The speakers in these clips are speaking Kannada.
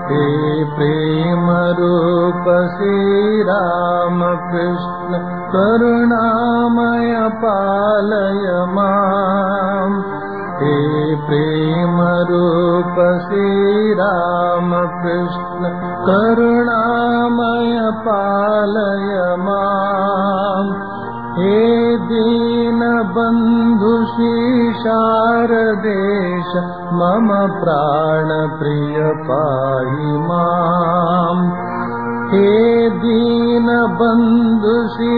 हे प्रेम रूप श्रीरामकृष्ण करुणामय पालय माम् हे प्रेम रूप श्रीरामकृष्ण करुणामय पालय माम् हे दीनबन्धु शारदेश मम प्राणप्रिय पाहि माम् हे दीनबन्धु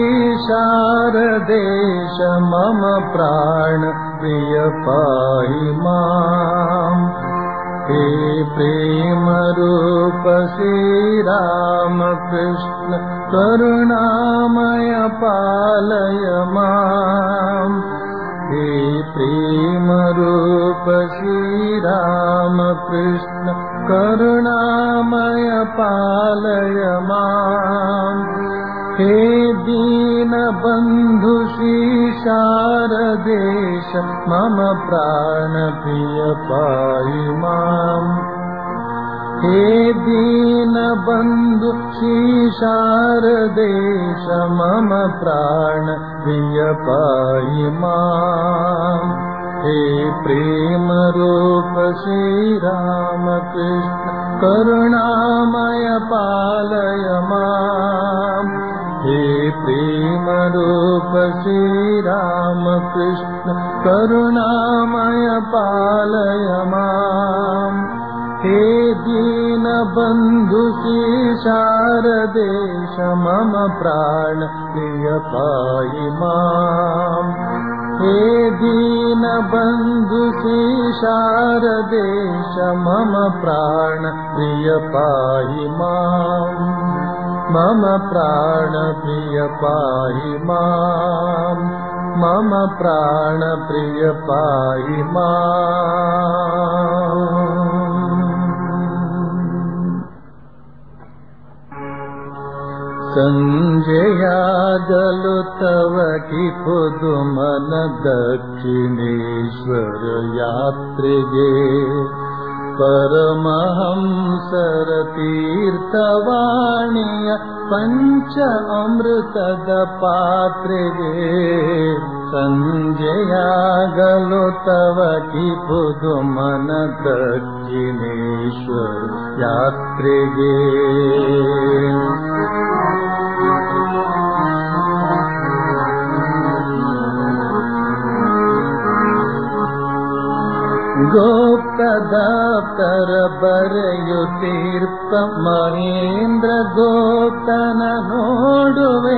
शारदेश मम प्राणप्रिय पाहि माम् हे प्रेमरूप श्रीरामकृष्ण करुणामय पालय माम् हे प्रेमरूप श्रीरामकृष्ण करुणामय पालय माम् हे दीनबन्धु शारदेश मम प्राणप्रिय पाहि माम् हे दीनबन्धु शारदेश मम प्राणप्रिय पाहि माम् हे प्रेमरूप श्रीरामकृष्ण करुणामय पालय माम् हे प्रेमरूप श्रीरामकृष्ण करुणामय पालय माम् हे दीनबन्धु शारदेश मम प्राण प्रिय पाहि माम् हे दीनबन्धु शारदेश मम प्राण प्रिय पाहि माम् मम प्राण प्रिय पाहि माम् मम प्राण प्रिय पाहि माम् ಸಂಜೆಯಾಗಲು ತವ ಕಿಪುದು ಮನ ದಕ್ಷಿಣೇಶ್ವರ ಯಾತ್ರೆಗೆ ಪರಮಹಂಸರ ತೀರ್ಥವಾಣಿಯ ಪಂಚ ಅಮೃತದ ಪಾತ್ರೆಗೆ ಸಂಜೆಯಾಗಲು ತವ ಕಿಪುದು ಮನ ದಕ್ಷಿಣೇಶ್ವರ ಯಾತ್ರೆಗೆ ಗೋಪ್ತದಾಪ್ತರ ಬರೆಯುತ್ತೀರ್ಪ ಮಹೇಂದ್ರ ಗೋಪ್ತನ ನೋಡುವೆ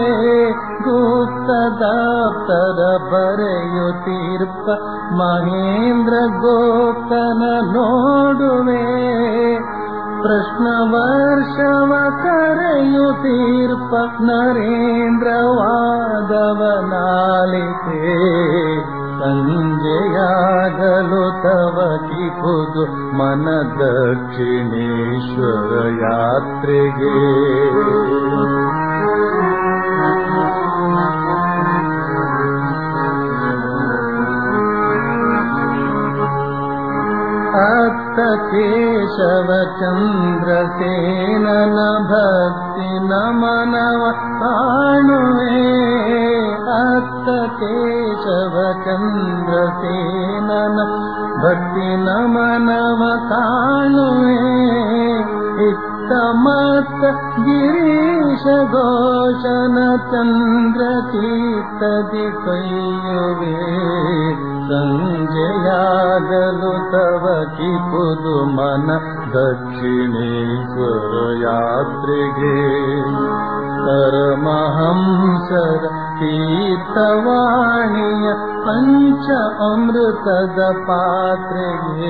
ಗುಪ್ತದಾಪ್ತರ ಬರೆಯುತ್ತೀರ್ಪ ಮಹೇಂದ್ರ ಗೋಪ್ತನ ನೋಡುವೆ ಪ್ರಶ್ನ ವರ್ಷವ ಕರೆಯುತ್ತೀರ್ಪ ನರೇಂದ್ರ ವಾದವನಾಲಿತೆ ಸಂಜೆಯಾಗಲು ತವ ಕಿಪುದು ಮನ ದಕ್ಷಿಣೇಶ್ವರ ಯಾತ್ರೆಗೆ ಅತ್ತ ಕೇಶವ ಚಂದ್ರಸೇನನ ಭಕ್ತಿ ನಮನವ ಕಾಣುವೆ ಅತ್ತ ಕೇಶವ ಚಂದ್ರಸೇನನ ಭಕ್ತಿ ನಮನವ ಕಾಣುವೆ ಇತ್ತ ಮತ್ತ ಗಿರೀಶ ಘೋಷನ ಚಂದ್ರ ಚೀತದಿ ಕೈಯುವೆ ಸಂಜೆಯಾಗಲು ತವ ಕಿಪುದು ಮನ ದಕ್ಷಿಣೇಶ್ವರ ಯಾತ್ರೆಗೆ ಪರಮಹಂಸರ ತೀರ್ಥವಾಣಿಯ ಪಂಚ ಅಮೃತದ ಪಾತ್ರೆಗೆ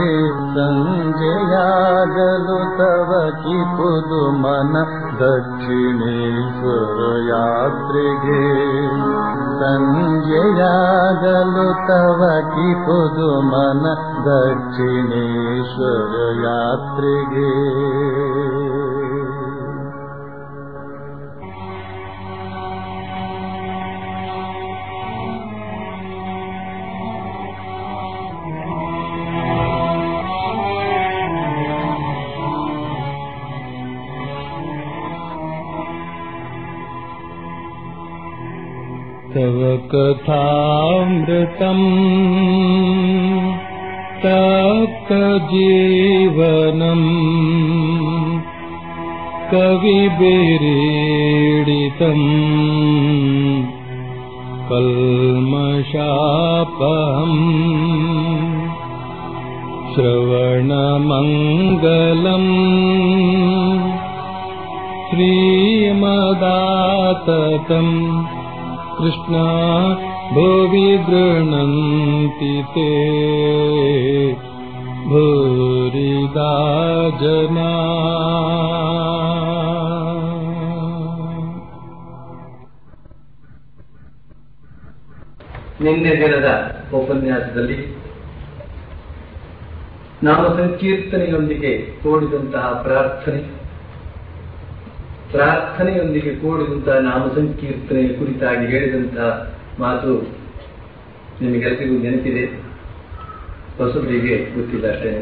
ಸಂಜೆಯಾಗಲು ತವ ಕಿಪುದು ಮನ ದಕ್ಷಿಣೇಶ್ವರ ಯಾತ್ರೆಗೆ ಸಂಜೆಯಾಗಲು ತವ ಕಿಪುದು ಮನ ದಕ್ಷಿಣೇಶ್ವರ ಯಾತ್ರೆಗೆ तव कथामृतम् तप्तजीवनम् कविभिरीडितम् कल्मषापहम् श्रवणमङ्गलम् श्रीमदाततम् कृष्णा भुवि गृह्णन्ति ते भूरिदा जना ನಿನ್ನೆ ದಿನದ ಉಪನ್ಯಾಸದಲ್ಲಿ ನಾಮ ಸಂಕೀರ್ತನೆಯೊಂದಿಗೆ ಕೂಡಿದಂತಹ ಪ್ರಾರ್ಥನೆ ಪ್ರಾರ್ಥನೆಯೊಂದಿಗೆ ಕೂಡಿದಂತಹ ನಾಮ ಸಂಕೀರ್ತನೆಯ ಕುರಿತಾಗಿ ಹೇಳಿದಂತಹ ಮಾತು ನಿಮಗೆಲ್ಲರಿಗೂ ನೆನಪಿದೆ ಹೊಸಬರಿಗೆ ಗೊತ್ತಿಲ್ಲ ಅಷ್ಟೇ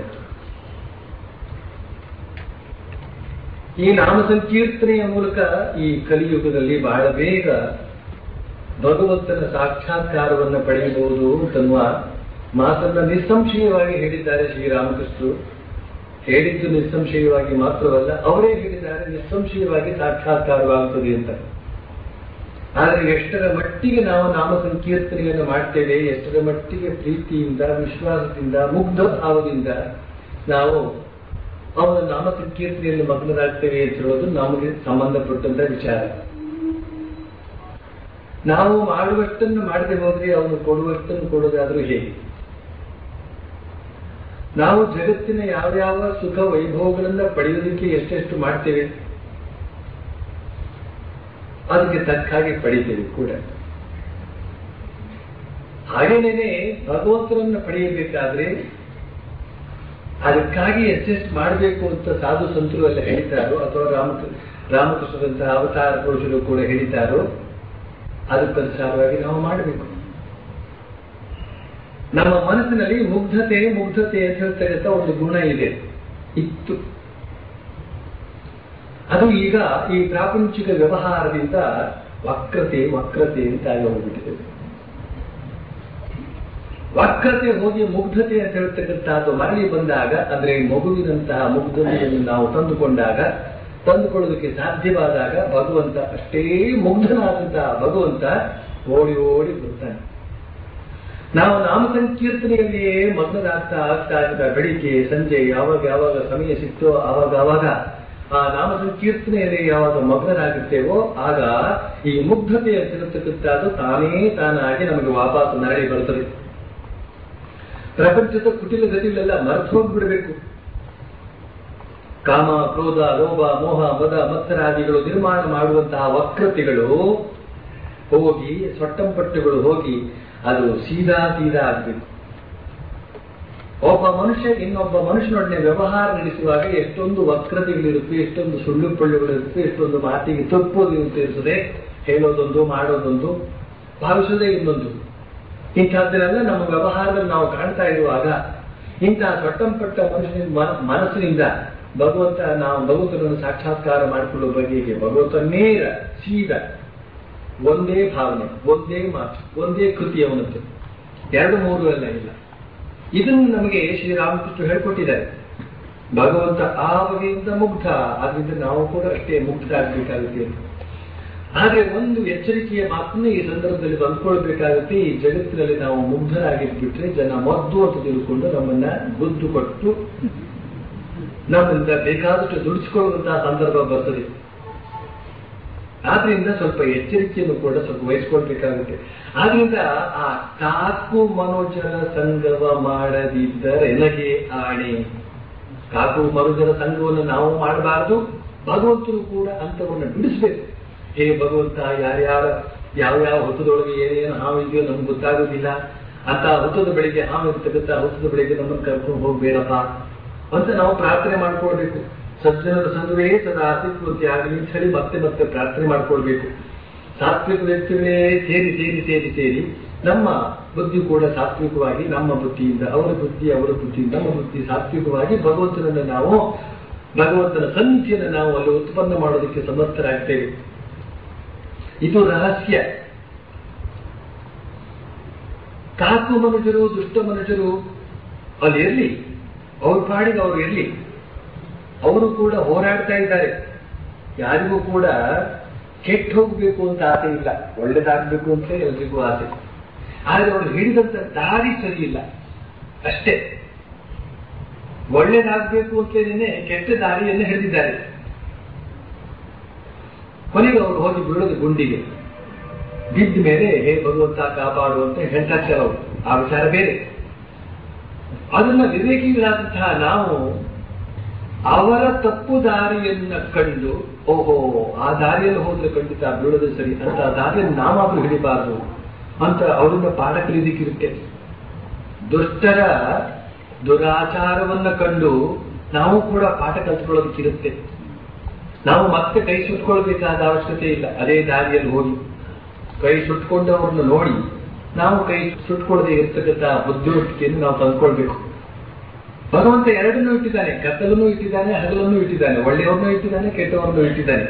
ಈ ನಾಮ ಸಂಕೀರ್ತನೆಯ ಮೂಲಕ ಈ ಕಲಿಯುಗದಲ್ಲಿ ಬಹಳ ಬೇಗ ಭಗವಂತನ ಸಾಕ್ಷಾತ್ಕಾರವನ್ನು ಪಡೆಯಬಹುದು ಅಂತನ್ನುವ ಮಾತನ್ನ ನಿಸ್ಸಂಶಯವಾಗಿ ಹೇಳಿದ್ದಾರೆ ಶ್ರೀರಾಮಕೃಷ್ಣರು ಹೇಳಿದ್ದು ನಿಸ್ಸಂಶಯವಾಗಿ ಮಾತ್ರವಲ್ಲ ಅವರೇ ಹೇಳಿದ್ದಾರೆ ನಿಸ್ಸಂಶಯವಾಗಿ ಸಾಕ್ಷಾತ್ಕಾರವಾಗುತ್ತದೆ ಅಂತ ಆದರೆ ಎಷ್ಟರ ಮಟ್ಟಿಗೆ ನಾವು ನಾಮ ಸಂಕೀರ್ತನೆಯನ್ನು ಮಾಡ್ತೇವೆ ಎಷ್ಟರ ಮಟ್ಟಿಗೆ ಪ್ರೀತಿಯಿಂದ ವಿಶ್ವಾಸದಿಂದ ಮುಗ್ಧ ಭಾವದಿಂದ ನಾವು ಅವನ ನಾಮ ಸಂಕೀರ್ತನೆಯಲ್ಲಿ ಮಗ್ನರಾಗ್ತೇವೆ ಅಂತ ಹೇಳೋದು ನಮಗೆ ಸಂಬಂಧಪಟ್ಟಂತ ವಿಚಾರ ನಾವು ಮಾಡುವಷ್ಟನ್ನು ಮಾಡದೆ ಹೋದ್ರೆ ಅವನು ಕೊಡುವಷ್ಟನ್ನು ಕೊಡೋದಾದ್ರೂ ಹೇಗೆ ನಾವು ಜಗತ್ತಿನ ಯಾವ್ಯಾವ ಸುಖ ವೈಭವಗಳನ್ನ ಪಡೆಯೋದಕ್ಕೆ ಎಷ್ಟೆಷ್ಟು ಮಾಡ್ತೇವೆ ಅದಕ್ಕೆ ತಕ್ಕ ಹಾಗೆ ಪಡಿತೇವೆ ಕೂಡ ಹಾಗೇನೇನೆ ಭಗವಂತನನ್ನ ಪಡೆಯಬೇಕಾದ್ರೆ ಅದಕ್ಕಾಗಿ ಎಷ್ಟೆಷ್ಟು ಮಾಡಬೇಕು ಅಂತ ಸಾಧು ಸಂತರು ಎಲ್ಲ ಹೇಳಿದ್ದಾರೋ ಅಥವಾ ರಾಮ ರಾಮಕೃಷ್ಣರಂತಹ ಅವತಾರ ಪುರುಷರು ಕೂಡ ಹೇಳಿದ್ದಾರೋ ಅದಕ್ಕನುಸಾರವಾಗಿ ನಾವು ಮಾಡಬೇಕು ನಮ್ಮ ಮನಸ್ಸಿನಲ್ಲಿ ಮುಗ್ಧತೆ ಮುಗ್ಧತೆ ಅಂತ ಹೇಳ್ತಕ್ಕಂಥ ಒಂದು ಗುಣ ಇದೆ ಇತ್ತು ಅದು ಈಗ ಈ ಪ್ರಾಪಂಚಿಕ ವ್ಯವಹಾರದಿಂದ ವಕ್ರತೆ ವಕ್ರತೆ ಅಂತ ಆಗಿ ಹೋಗ್ಬಿಟ್ಟಿದೆ ವಕ್ರತೆ ಹೋಗಿ ಮುಗ್ಧತೆ ಅಂತ ಹೇಳ್ತಕ್ಕಂಥದ್ದು ಮರಳಿ ಬಂದಾಗ ಅಂದ್ರೆ ಮಗುವಿನಂತಹ ಮುಗ್ಧತೆಯನ್ನು ನಾವು ತಂದುಕೊಂಡಾಗ ತಂದುಕೊಳ್ಳೋದಕ್ಕೆ ಸಾಧ್ಯವಾದಾಗ ಭಗವಂತ ಅಷ್ಟೇ ಮುಗ್ಧನಾದಂತಹ ಭಗವಂತ ಓಡಿ ಓಡಿ ಬರ್ತಾನೆ ನಾವು ನಾಮ ಸಂಕೀರ್ತನೆಯಲ್ಲಿಯೇ ಮಗ್ನರಾಗ್ತಾ ಆಗ್ತಾ ಇದ್ದ ಬೆಳಿಗ್ಗೆ ಸಂಜೆ ಯಾವಾಗ ಯಾವಾಗ ಸಮಯ ಸಿಕ್ತೋ ಆವಾಗ ಆವಾಗ ಆ ನಾಮ ಸಂಕೀರ್ತನೆಯಲ್ಲಿ ಯಾವಾಗ ಮಗ್ನರಾಗುತ್ತೇವೋ ಆಗ ಈ ಮುಗ್ಧತೆ ಅಂತಿರತಕ್ಕಂಥದ್ದು ತಾನೇ ತಾನಾಗಿ ನಮಗೆ ವಾಪಸ್ ನರಳಿ ಬರುತ್ತದೆ ಪ್ರಪಂಚದ ಕುಟಿಲ ಗತಿಗಳೆಲ್ಲ ಮರೆತು ಹೋಗ್ಬಿಡ್ಬೇಕು ಕಾಮ ಕ್ರೋಧ ಲೋಭ ಮೋಹ ಮದ ಮತ್ಸರಾದಿಗಳು ನಿರ್ಮಾಣ ಮಾಡುವಂತಹ ವಕ್ರತೆಗಳು ಹೋಗಿ ಸೊಟ್ಟಂಪಟ್ಟುಗಳು ಹೋಗಿ ಅದು ಸೀದಾ ಸೀದಾ ಆಗಬೇಕು ಒಬ್ಬ ಮನುಷ್ಯ ಇನ್ನೊಬ್ಬ ಮನುಷ್ಯನೊಡನೆ ವ್ಯವಹಾರ ನಡೆಸುವಾಗ ಎಷ್ಟೊಂದು ವಕ್ರತೆಗಳಿರುತ್ತೆ ಎಷ್ಟೊಂದು ಸುಳ್ಳು ಪಳ್ಳುಗಳಿರುತ್ತೆ ಎಷ್ಟೊಂದು ಮಾತಿಗೆ ತಪ್ಪೋದು ಇರುತ್ತದೆ ಹೇಳೋದೊಂದು ಮಾಡೋದೊಂದು ಭಾವಿಸೋದೇ ಇನ್ನೊಂದು ಇಂಥದ್ದನ್ನೆಲ್ಲ ನಮ್ಮ ವ್ಯವಹಾರದಲ್ಲಿ ನಾವು ಕಾಣ್ತಾ ಇರುವಾಗ ಇಂತಹ ಸೊಟ್ಟಂಪಟ್ಟ ಮನುಷ್ಯನ ಮನಸ್ಸಿನಿಂದ ಭಗವಂತ ನಾವು ಭಗವಂತನನ್ನು ಸಾಕ್ಷಾತ್ಕಾರ ಮಾಡಿಕೊಳ್ಳುವ ಬಗೆಗೆ ಭಗವಂತ ನೇರ ಸೀದಾ ಒಂದೇ ಭಾವನೆ ಒಂದೇ ಮಾತು ಒಂದೇ ಕೃತಿ ಅವನದ್ದು ಎರಡು ಮೂರು ಎಲ್ಲ ಇಲ್ಲ ಇದನ್ನು ನಮಗೆ ಶ್ರೀರಾಮಕೃಷ್ಣ ಹೇಳ್ಕೊಟ್ಟಿದ್ದಾರೆ ಭಗವಂತ ಆ ಬಗೆಯಿಂದ ಮುಗ್ಧ ಆದ್ರಿಂದ ನಾವು ಕೂಡ ಅಷ್ಟೇ ಮುಗ್ಧರಾಗಬೇಕಾಗುತ್ತೆ ಅಂತ ಆದ್ರೆ ಒಂದು ಎಚ್ಚರಿಕೆಯ ಮಾತನ್ನ ಈ ಸಂದರ್ಭದಲ್ಲಿ ತಂದ್ಕೊಳ್ಬೇಕಾಗುತ್ತೆ ಈ ಜಗತ್ತಿನಲ್ಲಿ ನಾವು ಮುಗ್ಧರಾಗಿದ್ಬಿಟ್ರೆ ಜನ ಮದ್ದು ಅಂತ ತಿಳ್ಕೊಂಡು ನಮ್ಮನ್ನ ಗುದ್ದು ಕೊಟ್ಟು ನಮ್ಮಿಂದ ಬೇಕಾದಷ್ಟು ದುಡಿಸ್ಕೊಳ್ಳುವಂತಹ ಸಂದರ್ಭ ಬರ್ತದೆ ಆದ್ರಿಂದ ಸ್ವಲ್ಪ ಎಚ್ಚರಿಕೆಯನ್ನು ಕೂಡ ಸ್ವಲ್ಪ ವಹಿಸ್ಕೊಳ್ಬೇಕಾಗುತ್ತೆ ಆದ್ರಿಂದ ಆ ಕಾಕು ಮನೋಜರ ಸಂಗವ ಮಾಡದಿದ್ದರೆ ನನಗೆ ಆಣೆ ಕಾಕು ಮನುಜರ ಸಂಘವನ್ನು ನಾವು ಮಾಡಬಾರದು ಭಗವಂತನು ಕೂಡ ಅಂತವನ್ನು ಬಿಡಿಸ್ಬೇಕು ಹೇ ಭಗವಂತ ಯಾರ್ಯಾರ ಯಾವ ಯಾವ ಹೊತ್ತದೊಳಗೆ ಏನೇನು ಹಾವು ಇದೆಯೋ ನಮ್ಗೆ ಗೊತ್ತಾಗೋದಿಲ್ಲ ಅಂತ ಹೊತ್ತದ ಬೆಳಿಗ್ಗೆ ಹಾವು ಇರ್ತಕ್ಕಂಥ ಹೊತ್ತದ ಬೆಳಿಗ್ಗೆ ನಮ್ಮನ್ನು ಕರ್ಕೊಂಡು ಹೋಗ್ಬೇಡಪ್ಪ ಅಂತ ನಾವು ಪ್ರಾರ್ಥನೆ ಮಾಡ್ಕೊಳ್ಬೇಕು ಸಜ್ಜನರ ಸಂಘವೇ ಸದಾ ಅಸ್ತಿತ್ವಂತೆ ಆಗಲಿ ಅಂತ ಹೇಳಿ ಮತ್ತೆ ಮತ್ತೆ ಪ್ರಾರ್ಥನೆ ಮಾಡ್ಕೊಳ್ಬೇಕು ಸಾತ್ವಿಕ ವ್ಯಕ್ತಿಗಳೇ ಸೇರಿ ಸೇರಿ ಸೇರಿ ಸೇರಿ ನಮ್ಮ ಬುದ್ಧಿ ಕೂಡ ಸಾತ್ವಿಕವಾಗಿ ನಮ್ಮ ಬುದ್ಧಿಯಿಂದ ಅವರ ಬುದ್ಧಿ ಅವರ ಬುದ್ಧಿಯಿಂದ ನಮ್ಮ ಬುದ್ಧಿ ಸಾತ್ವಿಕವಾಗಿ ಭಗವಂತನನ್ನು ನಾವು ಭಗವಂತನ ಸನ್ನಿಧಿಯನ್ನು ನಾವು ಅಲ್ಲಿ ಉತ್ಪನ್ನ ಮಾಡೋದಕ್ಕೆ ಸಮರ್ಥರಾಗ್ತೇವೆ ಇದು ರಹಸ್ಯ ಕಾಕು ಮನುಷ್ಯರು ದುಷ್ಟ ಮನುಷ್ಯರು ಅಲ್ಲಿ ಇರಲಿ ಅವ್ರ ಪಾಡಿಗೆ ಅವ್ರು ಇರಲಿ ಅವರು ಕೂಡ ಹೋರಾಡ್ತಾ ಇದ್ದಾರೆ ಯಾರಿಗೂ ಕೂಡ ಕೆಟ್ಟ ಹೋಗ್ಬೇಕು ಅಂತ ಆಸೆ ಇಲ್ಲ ಒಳ್ಳೇದಾಗ್ಬೇಕು ಅಂತ ಎಲ್ರಿಗೂ ಆಸೆ ಆದ್ರೆ ಅವರು ಹಿಡಿದಂತ ದಾರಿ ಸರಿ ಇಲ್ಲ ಅಷ್ಟೇ ಒಳ್ಳೇದಾಗ್ಬೇಕು ಅಂತೇನೆ ಕೆಟ್ಟ ದಾರಿಯನ್ನು ಹಿಡಿದಿದ್ದಾರೆ ಕೊನೆಗೆ ಅವರು ಹೋಗಿ ಬೀಳೋದು ಗುಂಡಿಗೆ ಬಿದ್ದ ಮೇಲೆ ಹೇ ಭಗವಂತ ಕಾಪಾಡು ಅಂತ ಹೇಳ್ತಾ ಇರ್ತಾರೆ ಅವರು ಆ ವಿಚಾರ ಬೇರೆ ಅದನ್ನ ವಿವೇಕಿಗಳಾದಂತಹ ನಾವು ಅವರ ತಪ್ಪು ದಾರಿಯನ್ನ ಕಂಡು ಓಹೋ ಆ ದಾರಿಯಲ್ಲಿ ಹೋದ್ರೆ ಖಂಡಿತ ಬೀಳೋದು ಸರಿ ಅಂತ ಆ ದಾರಿಯನ್ನು ನಾವಾದ್ರೂ ಹಿಡಿಬಾರದು ಅಂತ ಅವರಿಂದ ಪಾಠ ಕಲಿಯೋದಿಕ್ಕಿರುತ್ತೆ ದುಷ್ಟರ ದುರಾಚಾರವನ್ನ ಕಂಡು ನಾವು ಕೂಡ ಪಾಠ ಕಲ್ತ್ಕೊಳ್ಳೋದಕ್ಕಿರುತ್ತೆ ನಾವು ಮತ್ತೆ ಕೈ ಸುಟ್ಕೊಳ್ಬೇಕಾದ ಅವಶ್ಯಕತೆ ಇಲ್ಲ ಅದೇ ದಾರಿಯಲ್ಲಿ ಹೋಗಿ ಕೈ ಸುಟ್ಕೊಂಡವ್ರನ್ನ ನೋಡಿ ನಾವು ಕೈ ಸುಟ್ಕೊಳ್ಳದೆ ಇರ್ತಕ್ಕಂಥ ಬುದ್ಧಿವಂತಿಕೆಯನ್ನು ನಾವು ತಂದ್ಕೊಳ್ಬೇಕು ಭಗವಂತ ಎರಡನ್ನೂ ಇಟ್ಟಿದ್ದಾನೆ ಕತ್ತಲನ್ನು ಇಟ್ಟಿದ್ದಾನೆ ಹಗಲನ್ನು ಇಟ್ಟಿದ್ದಾನೆ ಒಳ್ಳೆಯವ್ರನ್ನೂ ಇಟ್ಟಿದ್ದಾನೆ ಕೆಟ್ಟವರನ್ನು ಇಟ್ಟಿದ್ದಾನೆ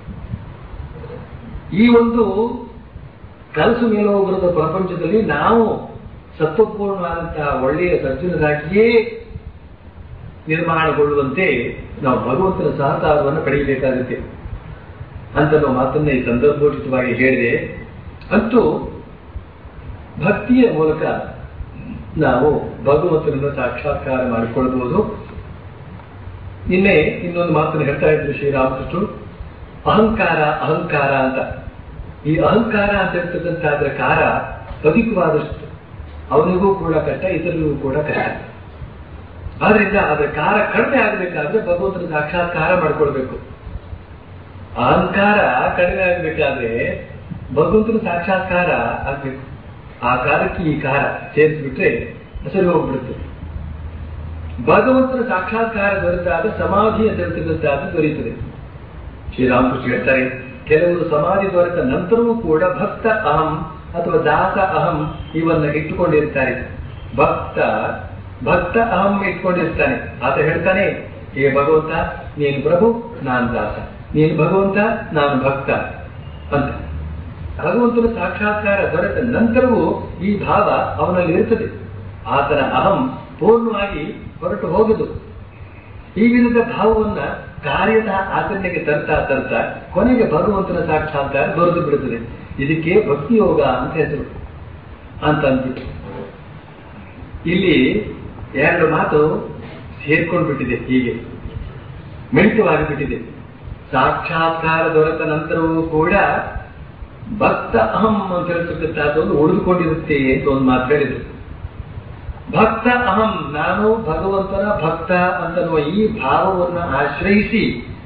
ಈ ಒಂದು ಕಲಸು ಮೇಲೋಗ್ರದ ಪ್ರಪಂಚದಲ್ಲಿ ನಾವು ಸತ್ವಪೂರ್ಣವಾದಂತಹ ಒಳ್ಳೆಯ ಸಜ್ಜನರಾಗಿಯೇ ನಿರ್ಮಾಣಗೊಳ್ಳುವಂತೆ ನಾವು ಭಗವಂತನ ಸಹಕಾರವನ್ನು ಪಡೆಯಬೇಕಾಗುತ್ತೆ ಅಂತ ನಾವು ಮಾತನ್ನ ಈ ಸಂದರ್ಭೋಚಿತವಾಗಿ ಹೇಳಿದೆ ಅಂತೂ ಭಕ್ತಿಯ ಮೂಲಕ ನಾವು ಭಗವಂತನನ್ನು ಸಾಕ್ಷಾತ್ಕಾರ ಮಾಡಿಕೊಳ್ಳಬಹುದು ನಿನ್ನೆ ಇನ್ನೊಂದು ಮಾತನ್ನು ಹೇಳ್ತಾ ಇದ್ರು ಶ್ರೀರಾಮಕೃಷ್ಣರು ಅಹಂಕಾರ ಅಹಂಕಾರ ಅಂತ ಈ ಅಹಂಕಾರ ಅಂತ ಇರ್ತಕ್ಕಂಥ ಅದರ ಕಾರ ಅಧಿಕವಾದಷ್ಟು ಅವನಿಗೂ ಕೂಡ ಕಷ್ಟ ಇತರರಿಗೂ ಕೂಡ ಕಷ್ಟ ಆದ್ರಿಂದ ಅದರ ಕಾರ ಕಡಿಮೆ ಆಗಬೇಕಾದ್ರೆ ಭಗವಂತನ ಸಾಕ್ಷಾತ್ಕಾರ ಮಾಡ್ಕೊಳ್ಬೇಕು ಅಹಂಕಾರ ಕಡಿಮೆ ಆಗ್ಬೇಕಾದ್ರೆ ಭಗವಂತನ ಸಾಕ್ಷಾತ್ಕಾರ ಆಗ್ಬೇಕು ಆ ಕಾಲಕ್ಕೆ ಈ ಕಾರ ಸೇರಿಸ್ಬಿಟ್ರೆ ಸರಿ ಹೋಗ್ಬಿಡುತ್ತೆ ಭಗವಂತನ ಸಾಕ್ಷಾತ್ಕಾರ ದೊರೆತಾಗ ಸಮಾಧಿಯ ದೊರೆತದಂತಾದ ದೊರೆಯುತ್ತದೆ ಶ್ರೀರಾಮಕೃಷ್ಣ ಹೇಳ್ತಾರೆ ಕೆಲವರು ಸಮಾಧಿ ದೊರೆತ ನಂತರವೂ ಕೂಡ ಭಕ್ತ ಅಹಂ ಅಥವಾ ದಾಸ ಅಹಂ ಇವನ್ನ ಇಟ್ಟುಕೊಂಡಿರ್ತಾರೆ ಭಕ್ತ ಭಕ್ತ ಅಹಂ ಇಟ್ಕೊಂಡಿರ್ತಾನೆ ಆತ ಹೇಳ್ತಾನೆ ಹೇ ಭಗವಂತ ನೀನು ಪ್ರಭು ನಾನು ದಾಸ ನೀನು ಭಗವಂತ ನಾನು ಭಕ್ತ ಅಂತ ಭಗವಂತನ ಸಾಕ್ಷಾತ್ಕಾರ ದೊರೆತ ನಂತರವೂ ಈ ಭಾವ ಅವನಲ್ಲಿ ಇರುತ್ತದೆ ಆತನ ಅಹಂ ಪೂರ್ಣವಾಗಿ ಹೊರಟು ಹೋಗದು ಈ ವಿಧದ ಭಾವವನ್ನ ಕಾರ್ಯದ ಆಚರಣೆಗೆ ತರ್ತಾ ತರ್ತಾ ಕೊನೆಗೆ ಭಗವಂತನ ಸಾಕ್ಷಾತ್ಕಾರ ದೊರೆತು ಬಿಡುತ್ತದೆ ಇದಕ್ಕೆ ಭಕ್ತಿ ಯೋಗ ಅಂತ ಹೆಸರು ಅಂತ ಅಂದ್ಬಿಟ್ಟು ಇಲ್ಲಿ ಎರಡು ಮಾತು ಸೇರ್ಕೊಂಡು ಬಿಟ್ಟಿದೆ ಹೀಗೆ ಮಿಳಿತವಾಗಿ ಬಿಟ್ಟಿದೆ ಸಾಕ್ಷಾತ್ಕಾರ ದೊರೆತ ನಂತರವೂ ಕೂಡ ಭಕ್ತ ಅಹಂ ಅಂತ ಹೇಳ್ತಕ್ಕಂಥದ್ದೊಂದು ಉಳಿದುಕೊಂಡಿರುತ್ತೆ ಅಂತ ಒಂದು ಮಾತು ಹೇಳಿದ್ರು ಭಕ್ತ ಅಹಂ ನಾನು ಭಗವಂತನ ಭಕ್ತ ಅಂತನ್ನುವ ಈ ಭಾವವನ್ನು ಆಶ್ರಯಿಸಿ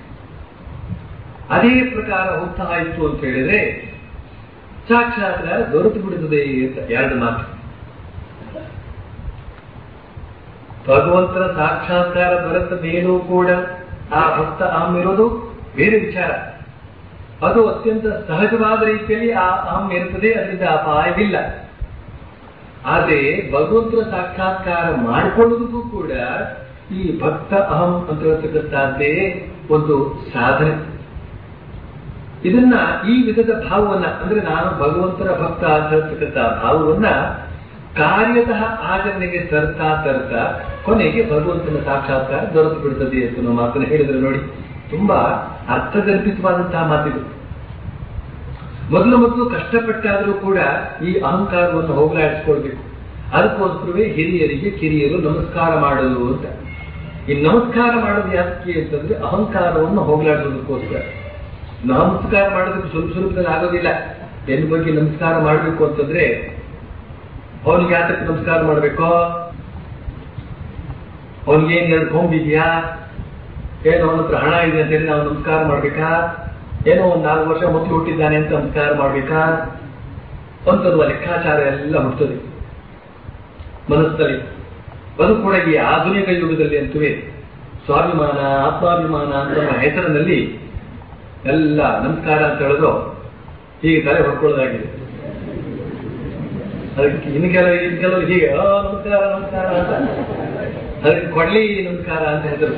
ಅದೇ ಪ್ರಕಾರ ಹೋಗ್ತಾ ಇತ್ತು ಅಂತ ಹೇಳಿದ್ರೆ ಸಾಕ್ಷಾತ್ಕಾರ ದೊರೆತು ಬಿಡುತ್ತದೆ ಅಂತ ಎರಡು ಮಾತು ಭಗವಂತನ ಸಾಕ್ಷಾತ್ಕಾರ ದೊರೆತ ಮೇಲೂ ಕೂಡ ಆ ಭಕ್ತ ಅಹಂ ಇರೋದು ಬೇರೆ ವಿಚಾರ ಅದು ಅತ್ಯಂತ ಸಹಜವಾದ ರೀತಿಯಲ್ಲಿ ಆ ಅಹಂ ಇರುತ್ತದೆ ಅದರಿಂದ ಅಪಾಯವಿಲ್ಲ ಆದ್ರೆ ಭಗವಂತನ ಸಾಕ್ಷಾತ್ಕಾರ ಮಾಡಿಕೊಳ್ಳುವುದಕ್ಕೂ ಕೂಡ ಈ ಭಕ್ತ ಅಹಂ ಅಂತ ಹೇಳ್ತಕ್ಕಂಥದ್ದೇ ಒಂದು ಸಾಧನೆ ಇದನ್ನ ಈ ವಿಧದ ಭಾವವನ್ನ ಅಂದ್ರೆ ನಾನು ಭಗವಂತನ ಭಕ್ತ ಅಂತ ಹೇಳ್ತಕ್ಕಂಥ ಭಾವವನ್ನ ಕಾರ್ಯತಃ ಆಚರಣೆಗೆ ತರ್ತಾ ತರ್ತಾ ಕೊನೆಗೆ ಭಗವಂತನ ಸಾಕ್ಷಾತ್ಕಾರ ದೊರೆತು ಬಿಡುತ್ತದೆ ಅಂತ ನಾವು ಮಾತನ್ನು ಹೇಳಿದ್ರೆ ನೋಡಿ ತುಂಬಾ ಅರ್ಥಗರ್ಭಿತವಾದಂತಹ ಮಾತಿದು ಮೊದಲು ಮೊದಲು ಕಷ್ಟಪಟ್ಟಾದರೂ ಕೂಡ ಈ ಅಹಂಕಾರವನ್ನು ಹೋಗಲಾಡಿಸ್ಕೊಳ್ಬೇಕು ಅದಕ್ಕೋಸ್ಕರವೇ ಹಿರಿಯರಿಗೆ ಕಿರಿಯರು ನಮಸ್ಕಾರ ಮಾಡೋದು ಅಂತ ಈ ನಮಸ್ಕಾರ ಮಾಡೋದು ಯಾಕೆ ಅಂತಂದ್ರೆ ಅಹಂಕಾರವನ್ನು ಹೋಗಲಾಡಿಸೋದಕ್ಕೋಸ್ಕರ ನಮಸ್ಕಾರ ಮಾಡೋದಕ್ಕೆ ಸ್ವಲ್ಪ ಸ್ವಲ್ಪದಲ್ಲಿ ಆಗೋದಿಲ್ಲ ಎನ್ ಬಗ್ಗೆ ನಮಸ್ಕಾರ ಮಾಡಬೇಕು ಅಂತಂದ್ರೆ ಅವನಿಗೆ ಯಾತಕ್ಕೆ ನಮಸ್ಕಾರ ಮಾಡಬೇಕೋ ಅವನಿಗೇನು ಎರಡು ಕೊಂಬಿದ್ಯಾ ಏನೋ ಅವನ ಹತ್ರ ಹಣ ಇದೆ ಅಂತ ಹೇಳಿ ನಾವು ನಮಸ್ಕಾರ ಮಾಡ್ಬೇಕಾ ಏನೋ ಒಂದ್ ನಾಲ್ಕು ವರ್ಷ ಮೊದಲು ಹುಟ್ಟಿದ್ದಾನೆ ಅಂತ ನಮಸ್ಕಾರ ಮಾಡ್ಬೇಕಾ ಅಂತದ್ದು ಲೆಕ್ಕಾಚಾರ ಎಲ್ಲ ಹುಟ್ಟುತ್ತದೆ ಮನಸ್ಸಲ್ಲಿ ಅದು ಕೂಡ ಈ ಆಧುನಿಕ ಯುಗದಲ್ಲಿ ಅಂತುವೇ ಸ್ವಾಭಿಮಾನ ಆತ್ಮಾಭಿಮಾನ ಅಂತ ಹೆಸರಿನಲ್ಲಿ ಎಲ್ಲ ನಮಸ್ಕಾರ ಅಂತ ಹೇಳಿದ್ರು ಹೀಗೆ ತಲೆ ಹೊಡ್ಕೊಳ್ಳೋದಾಗಿದೆ ಅದಕ್ಕೆ ಇನ್ನು ಕೆಲವು ಇನ್ನು ಕೆಲವರು ಹೀಗೆ ಆ ನಮಸ್ಕಾರ ನಮಸ್ಕಾರ ಅಂತ ಅದಕ್ಕೆ ಕೊಡ್ಲಿ ನಮಸ್ಕಾರ ಅಂತ ಹೆಸರು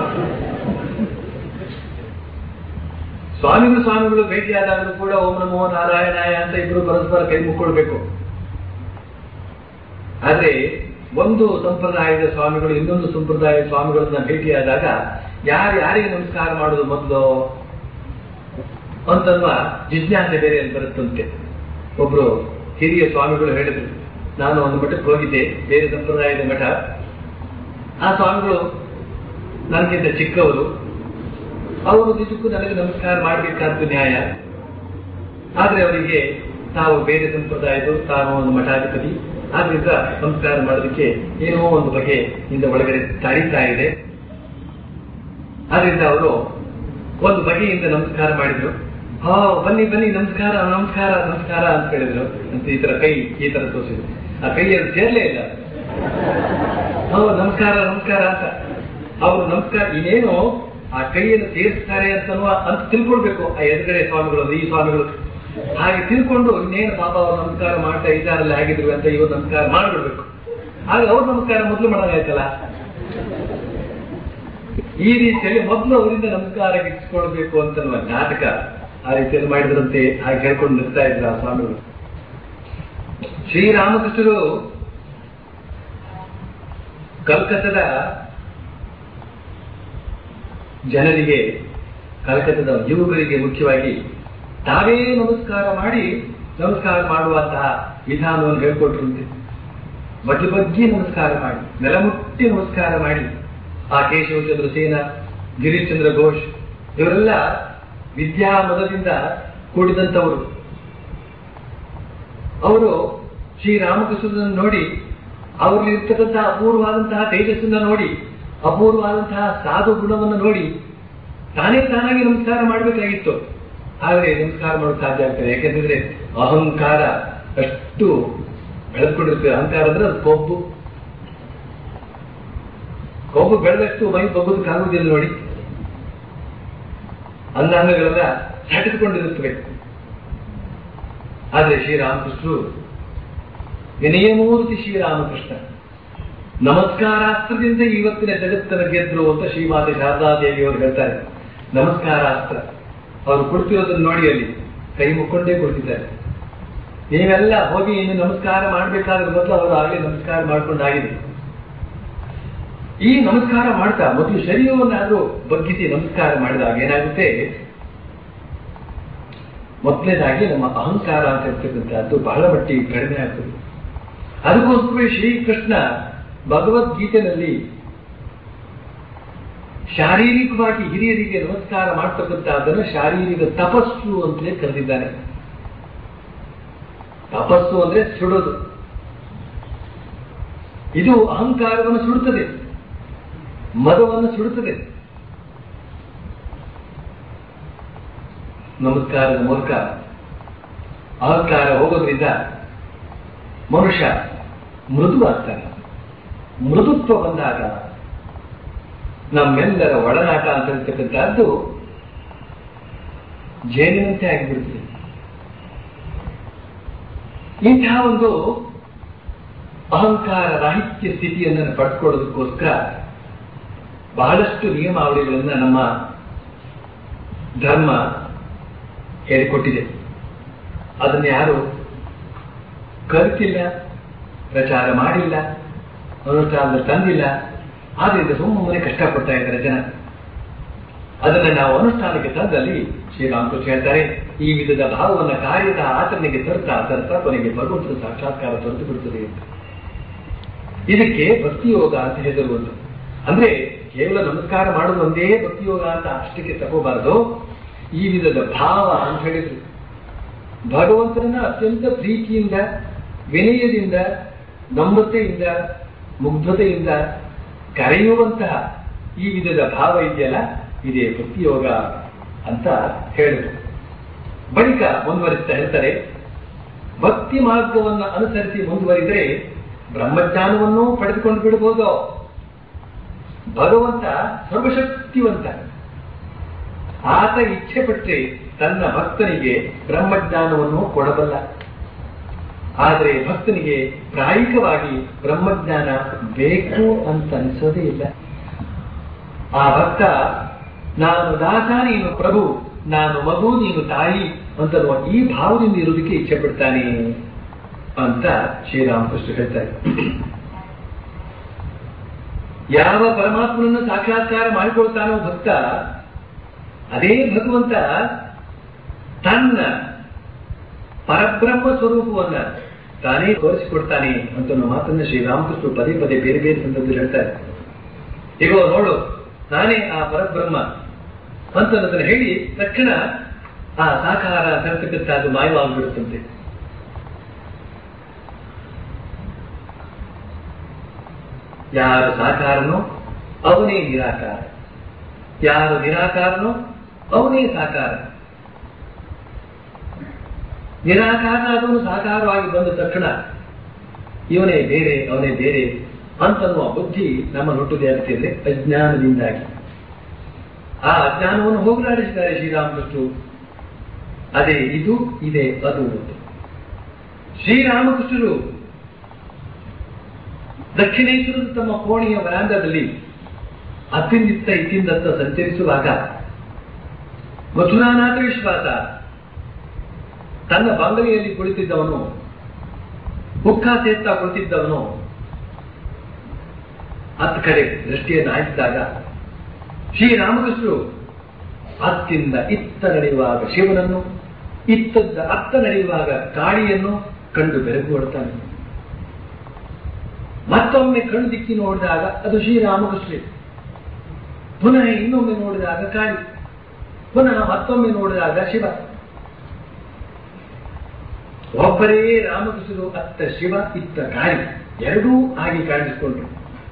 ಸ್ವಾಮಿಗಳು ಸ್ವಾಮಿಗಳು ಭೇಟಿಯಾದಾಗಲೂ ಕೂಡ ಓಂ ನಮೋ ನಾರಾಯಣಾಯ ಅಂತ ಇಬ್ರು ಪರಸ್ಪರ ಕೈ ಮುಕ್ಕೊಳ್ಬೇಕು ಆದ್ರೆ ಒಂದು ಸಂಪ್ರದಾಯದ ಸ್ವಾಮಿಗಳು ಇನ್ನೊಂದು ಸಂಪ್ರದಾಯದ ಸ್ವಾಮಿಗಳನ್ನ ಭೇಟಿಯಾದಾಗ ಯಾರು ಯಾರಿಗೆ ನಮಸ್ಕಾರ ಮಾಡೋದು ಮೊದಲು ಅಂತನ್ನುವ ಜಿಜ್ಞಾಸೆ ಬೇರೆ ಅಲ್ಲಿ ಬರುತ್ತಂತೆ ಒಬ್ರು ಹಿರಿಯ ಸ್ವಾಮಿಗಳು ಹೇಳಿದ್ರು ನಾನು ಒಂದು ಮಠಕ್ಕೆ ಹೋಗಿದ್ದೆ ಬೇರೆ ಸಂಪ್ರದಾಯದ ಮಠ ಆ ಸ್ವಾಮಿಗಳು ನನಗಿಂತ ಚಿಕ್ಕವರು ಅವರು ನಿಜಕ್ಕೂ ನನಗೆ ನಮಸ್ಕಾರ ಮಾಡಬೇಕಾದ್ದು ನ್ಯಾಯ ಆದ್ರೆ ಅವರಿಗೆ ತಾವು ಬೇರೆ ಸಂಪ್ರದಾಯದ ತಾವು ಒಂದು ಮಠಾಧಿಪತಿ ಆದ್ರಿಂದ ನಮಸ್ಕಾರ ಮಾಡೋದಕ್ಕೆ ಏನೋ ಒಂದು ಬಗೆ ಇಂದ ಒಳಗಡೆ ತಡೀತಾ ಇದೆ ಆದ್ರಿಂದ ಅವರು ಒಂದು ಬಗೆಯಿಂದ ನಮಸ್ಕಾರ ಮಾಡಿದ್ರು ಹಾ ಬನ್ನಿ ಬನ್ನಿ ನಮಸ್ಕಾರ ನಮಸ್ಕಾರ ನಮಸ್ಕಾರ ಅಂತ ಹೇಳಿದ್ರು ಅಂತ ಈ ತರ ಕೈ ಈ ತರ ತೋರಿಸಿದ್ರು ಆ ಕೈಯಲ್ಲಿ ಸೇರ್ಲೇ ಇಲ್ಲ ಹೌದು ನಮಸ್ಕಾರ ನಮಸ್ಕಾರ ಅಂತ ಅವರು ನಮಸ್ಕಾರ ಇನ್ನೇನು ಆ ಕೈಯನ್ನು ಸೇರಿಸ್ತಾರೆ ಅಂತ ಅಂತ ತಿಳ್ಕೊಳ್ಬೇಕು ಆ ಎದುರುಗಡೆ ಸ್ವಾಮಿಗಳು ಈ ಸ್ವಾಮಿಗಳು ಹಾಗೆ ತಿಳ್ಕೊಂಡು ಇನ್ನೇನು ಪಾಪ ಅವ್ರು ನಮಸ್ಕಾರ ಮಾಡ್ತಾ ಇದ್ದಾರಲ್ಲ ಆಗಿದ್ರು ಅಂತ ಇವರು ನಮಸ್ಕಾರ ಮಾಡ್ಬಿಡ್ಬೇಕು ಆಗ ಅವ್ರು ನಮಸ್ಕಾರ ಮೊದಲು ಮಾಡೋದಾಯ್ತಲ್ಲ ಈ ರೀತಿಯಲ್ಲಿ ಮೊದಲು ಅವರಿಂದ ನಮಸ್ಕಾರ ಗಿಟ್ಟಿಸ್ಕೊಳ್ಬೇಕು ಅಂತ ನಾಟಕ ಆ ರೀತಿಯಲ್ಲಿ ಮಾಡಿದ್ರಂತೆ ಹಾಗೆ ಹೇಳ್ಕೊಂಡು ನಿಲ್ತಾ ಇದ್ರು ಆ ಸ್ವಾಮಿಗಳು ಶ್ರೀರಾಮಕೃಷ್ಣರು ಕಲ್ಕತ್ತದ ಜನರಿಗೆ ಕಲ್ಕತ್ತದ ಯುವಕರಿಗೆ ಮುಖ್ಯವಾಗಿ ತಾವೇ ನಮಸ್ಕಾರ ಮಾಡಿ ನಮಸ್ಕಾರ ಮಾಡುವಂತಹ ವಿಧಾನವನ್ನು ಹೇಳ್ಕೊಟ್ರಂತೆ ಬಗ್ಗೆ ಬಗ್ಗೆ ನಮಸ್ಕಾರ ಮಾಡಿ ನೆಲಮುಟ್ಟಿ ನಮಸ್ಕಾರ ಮಾಡಿ ಆ ಕೇಶವಚಂದ್ರ ಸೇನ ಗಿರಿಶ್ಚಂದ್ರ ಘೋಷ್ ಇವರೆಲ್ಲ ವಿದ್ಯಾಮದದಿಂದ ಕೂಡಿದಂಥವರು ಅವರು ಶ್ರೀರಾಮಕೃಷ್ಣನನ್ನು ನೋಡಿ ಅವರಲ್ಲಿ ಇರ್ತಕ್ಕಂತಹ ಅಪೂರ್ವವಾದಂತಹ ತೇಜಸ್ಸನ್ನ ನೋಡಿ ಅಪೂರ್ವವಾದಂತಹ ಸಾಧು ಗುಣವನ್ನು ನೋಡಿ ತಾನೇ ತಾನಾಗಿ ನಮಸ್ಕಾರ ಮಾಡಬೇಕಾಗಿತ್ತು ಆದರೆ ನಮಸ್ಕಾರ ಮಾಡೋದು ಸಾಧ್ಯ ಆಗ್ತದೆ ಯಾಕೆಂತಂದ್ರೆ ಅಹಂಕಾರ ಅಷ್ಟು ಬೆಳೆದ್ಕೊಂಡಿರ್ತದೆ ಅಹಂಕಾರ ಅಂದ್ರೆ ಅದು ಕೊಬ್ಬು ಕೊಬ್ಬು ಬೆಳೆದಷ್ಟು ಮೈ ಬಗ್ಗೋದಕ್ಕಾಗುವುದಿಲ್ಲ ನೋಡಿ ಅಂಗಾಂಗಗಳೆಲ್ಲ ಸೆಟೆದುಕೊಂಡಿರುತ್ತವೆ ಆದ್ರೆ ಶ್ರೀರಾಮಕೃಷ್ಣರು ವಿನಯಮೂರ್ತಿ ಶ್ರೀರಾಮಕೃಷ್ಣ ನಮಸ್ಕಾರಾಸ್ತ್ರದಿಂದ ಇವತ್ತಿನ ಜಗತ್ತನ್ನು ಗೆದ್ರು ಅಂತ ಶ್ರೀಮಾತೆ ಶಾರದಾದೇವಿ ಅವರು ಹೇಳ್ತಾರೆ ನಮಸ್ಕಾರಾಸ್ತ್ರ ಅವರು ಕೊಡ್ತಿರೋದನ್ನ ನೋಡಿ ಅಲ್ಲಿ ಕೈ ಮುಕ್ಕೊಂಡೇ ಕೊಡ್ತಿದ್ದಾರೆ ನೀವೆಲ್ಲ ಹೋಗಿ ಇನ್ನು ನಮಸ್ಕಾರ ಮಾಡಬೇಕಾದ್ರೆ ಮೊದಲು ಅವರು ಆಗಲೇ ನಮಸ್ಕಾರ ಮಾಡ್ಕೊಂಡಾಗಿದೆ ಈ ನಮಸ್ಕಾರ ಮಾಡ್ತಾ ಮೊದಲು ಶರೀರವನ್ನಾದ್ರೂ ಬಗ್ಗಿಸಿ ನಮಸ್ಕಾರ ಮಾಡಿದಾಗ ಏನಾಗುತ್ತೆ ಮೊದಲನೇದಾಗಿ ನಮ್ಮ ಅಹಂಕಾರ ಅಂತ ಇರ್ತಕ್ಕಂಥದ್ದು ಬಹಳ ಮಟ್ಟಿಗೆ ಕಡಿಮೆ ಆಗ್ತದೆ ಅದಕ್ಕೋಸ್ಕರ ಶ್ರೀಕೃಷ್ಣ ಭಗವದ್ಗೀತೆಯಲ್ಲಿ ಶಾರೀರಿಕವಾಗಿ ಹಿರಿಯರಿಗೆ ನಮಸ್ಕಾರ ಮಾಡ್ತಕ್ಕಂಥದ್ದನ್ನು ಶಾರೀರಿಕ ತಪಸ್ಸು ಅಂತಲೇ ಕರೆದಿದ್ದಾನೆ ತಪಸ್ಸು ಅಂದ್ರೆ ಸುಡೋದು ಇದು ಅಹಂಕಾರವನ್ನು ಸುಡುತ್ತದೆ ಮದವನ್ನು ಸುಡುತ್ತದೆ ನಮಸ್ಕಾರದ ಮೂಲಕ ಅಹಂಕಾರ ಹೋಗೋದ್ರಿಂದ ಮನುಷ್ಯ ಮೃದುವಾಗ್ತಾನೆ ಮೃದುತ್ವ ಬಂದಾಗ ನಮ್ಮೆಲ್ಲರ ಒಡನಾಟ ಅಂತ ಹೇಳ್ತಕ್ಕಂಥದ್ದು ಜೇನಿನಂತೆ ಆಗಿಬಿಡ್ತದೆ ಇಂತಹ ಒಂದು ಅಹಂಕಾರ ರಾಹಿತ್ಯ ಸ್ಥಿತಿಯನ್ನು ಪಡ್ಕೊಳ್ಳೋದಕ್ಕೋಸ್ಕರ ಬಹಳಷ್ಟು ನಿಯಮಾವಳಿಗಳನ್ನ ನಮ್ಮ ಧರ್ಮ ಹೇಳಿಕೊಟ್ಟಿದೆ ಅದನ್ನ ಯಾರು ಕಲಿತಿಲ್ಲ ಪ್ರಚಾರ ಮಾಡಿಲ್ಲ ಅನುಷ್ಠಾನದಲ್ಲಿ ತಂದಿಲ್ಲ ಆದ್ರಿಂದ ಸುಮ್ಮನೆ ಕಷ್ಟಪಡ್ತಾ ಇದ್ದಾರೆ ಜನ ಅದನ್ನ ನಾವು ಅನುಷ್ಠಾನಕ್ಕೆ ತಂದಲ್ಲಿ ಶ್ರೀರಾಮಕೃಷ್ಣ ಹೇಳ್ತಾರೆ ಈ ವಿಧದ ಭಾವವನ್ನು ಕಾರ್ಯದ ಆಚರಣೆಗೆ ತರ್ತಾ ತರ್ತಾ ಕೊನೆಗೆ ಭಗವಂತನ ಸಾಕ್ಷಾತ್ಕಾರ ತೊರೆದು ಬಿಡುತ್ತದೆ ಅಂತ ಇದಕ್ಕೆ ಭಕ್ತಿಯೋಗ ಅಂತ ಹೆಸರುವುದು ಅಂದ್ರೆ ಕೇವಲ ನಮಸ್ಕಾರ ಮಾಡೋದು ಒಂದೇ ಭಕ್ತಿಯೋಗ ಅಂತ ಅಷ್ಟಕ್ಕೆ ತಗೋಬಾರದು ಈ ವಿಧದ ಭಾವ ಅಂತ ಹೇಳಿದ್ರು ಭಗವಂತನನ್ನ ಅತ್ಯಂತ ಪ್ರೀತಿಯಿಂದ ವಿನಯದಿಂದ ನಮ್ರತೆಯಿಂದ ಮುಗ್ಧತೆಯಿಂದ ಕರೆಯುವಂತಹ ಈ ವಿಧದ ಭಾವ ಇದೆಯಲ್ಲ ಇದೇ ಭಕ್ತಿಯೋಗ ಅಂತ ಹೇಳಿದ್ರು ಬಳಿಕ ಮುಂದುವರಿಸ್ತಾ ಹೇಳ್ತಾರೆ ಭಕ್ತಿ ಮಾರ್ಗವನ್ನು ಅನುಸರಿಸಿ ಮುಂದುವರಿದರೆ ಬ್ರಹ್ಮಜ್ಞಾನವನ್ನು ಪಡೆದುಕೊಂಡು ಬಿಡಬಹುದು ಭಗವಂತ ಸರ್ವಶಕ್ತಿವಂತ ಆತ ಇಚ್ಛೆ ಪಟ್ಟರೆ ತನ್ನ ಭಕ್ತನಿಗೆ ಬ್ರಹ್ಮಜ್ಞಾನವನ್ನು ಕೊಡಬಲ್ಲ ಆದರೆ ಭಕ್ತನಿಗೆ ಪ್ರಾಯಿಕವಾಗಿ ಬ್ರಹ್ಮಜ್ಞಾನ ಬೇಕು ಅಂತ ಅನಿಸೋದೇ ಇಲ್ಲ ಆ ಭಕ್ತ ನಾನು ದಾಸ ನೀನು ಪ್ರಭು ನಾನು ಮಗು ನೀನು ತಾಯಿ ಅಂತನ್ನುವ ಈ ಭಾವದಿಂದ ಇರುವುದಕ್ಕೆ ಇಚ್ಛೆ ಪಡ್ತಾನೆ ಅಂತ ಶ್ರೀರಾಮಕೃಷ್ಣ ಹೇಳ್ತಾರೆ ಯಾವ ಪರಮಾತ್ಮನನ್ನು ಸಾಕ್ಷಾತ್ಕಾರ ಮಾಡಿಕೊಳ್ತಾನೋ ಭಕ್ತ ಅದೇ ಭಗವಂತ ತನ್ನ ಪರಬ್ರಹ್ಮ ಸ್ವರೂಪವನ್ನ ತಾನೇ ತೋರಿಸಿಕೊಡ್ತಾನೆ ಅಂತ ಅನ್ನೋ ಮಾತನ್ನ ಶ್ರೀರಾಮಕೃಷ್ಣ ಪದೇ ಪದೇ ಬೇರೆ ಬೇರೆ ಸಂದರ್ಭದಲ್ಲಿ ಹೇಳ್ತಾರೆ ಈಗ ನೋಡು ನಾನೇ ಆ ಪರಬ್ರಹ್ಮ ಅಂತ ಅನ್ನೋದನ್ನ ಹೇಳಿ ತಕ್ಷಣ ಆ ಸಾಕಾರ ತರ್ತಕ್ಕಂಥ ಅದು ಮಾಯವಾಗ್ಬಿಡುತ್ತಂತೆ ಯಾರು ಸಾಕಾರನೋ ಅವನೇ ನಿರಾಕಾರ ಯಾರು ನಿರಾಕಾರನೋ ಅವನೇ ಸಾಕಾರ ನಿರಾಕಾರ ಅದನ್ನು ಸಾಕಾರವಾಗಿ ಬಂದ ತಕ್ಷಣ ಇವನೇ ಬೇರೆ ಅವನೇ ಬೇರೆ ಅಂತನ್ನುವ ಬುದ್ಧಿ ನಮ್ಮ ಹುಟ್ಟುದೇ ಆಗ್ತಿದ್ರೆ ಅಜ್ಞಾನದಿಂದಾಗಿ ಆ ಅಜ್ಞಾನವನ್ನು ಹೋಗಲಾಡಿಸಿದ್ದಾರೆ ಶ್ರೀರಾಮಕೃಷ್ಣರು ಅದೇ ಇದು ಇದೆ ಅದು ಅಂತ. ಶ್ರೀರಾಮಕೃಷ್ಣರು ದಕ್ಷಿಣೇಶ್ವರದ ತಮ್ಮ ಕೋಣೆಯ ವರಾಂಡದಲ್ಲಿ ಅತ್ತಿಂದಿತ್ತ ಇತ್ತಿಂದತ್ತ ಸಂಚರಿಸುವಾಗ ಮಥುರಾನಾಥ ವಿಶ್ವಾಸ ತನ್ನ ಬಂಗಲೆಯಲ್ಲಿ ಕುಳಿತಿದ್ದವನು ಮುಖ ಸೇರ್ತಾ ಕುಳಿತಿದ್ದವನು ಹತ್ತ ಕಡೆ ದೃಷ್ಟಿಯನ್ನು ಹಾಕಿದಾಗ ಶ್ರೀರಾಮಕೃಷ್ಣರು ಅತ್ತಿಂದ ಇತ್ತ ನಡೆಯುವಾಗ ಶಿವನನ್ನು ಇತ್ತದ್ದ ಅತ್ತ ನಡೆಯುವಾಗ ಕಾಳಿಯನ್ನು ಕಂಡು ಬೆರಗುಗೊಳ್ತಾನೆ ಮತ್ತೊಮ್ಮೆ ಕಣ್ಣು ದಿಕ್ಕಿ ನೋಡಿದಾಗ ಅದು ಶ್ರೀರಾಮಕೃಷ್ಣ ಪುನಃ ಇನ್ನೊಮ್ಮೆ ನೋಡಿದಾಗ ಕಾಳಿ ಪುನಃ ಮತ್ತೊಮ್ಮೆ ನೋಡಿದಾಗ ಶಿವ ಒಬ್ಬರೇ ರಾಮಕೃಷ್ಣರು ಅತ್ತ ಶಿವ ಇತ್ತ ಕಾಳಿ ಎರಡೂ ಆಗಿ ಕಾಣಿಸಿಕೊಂಡ್ರು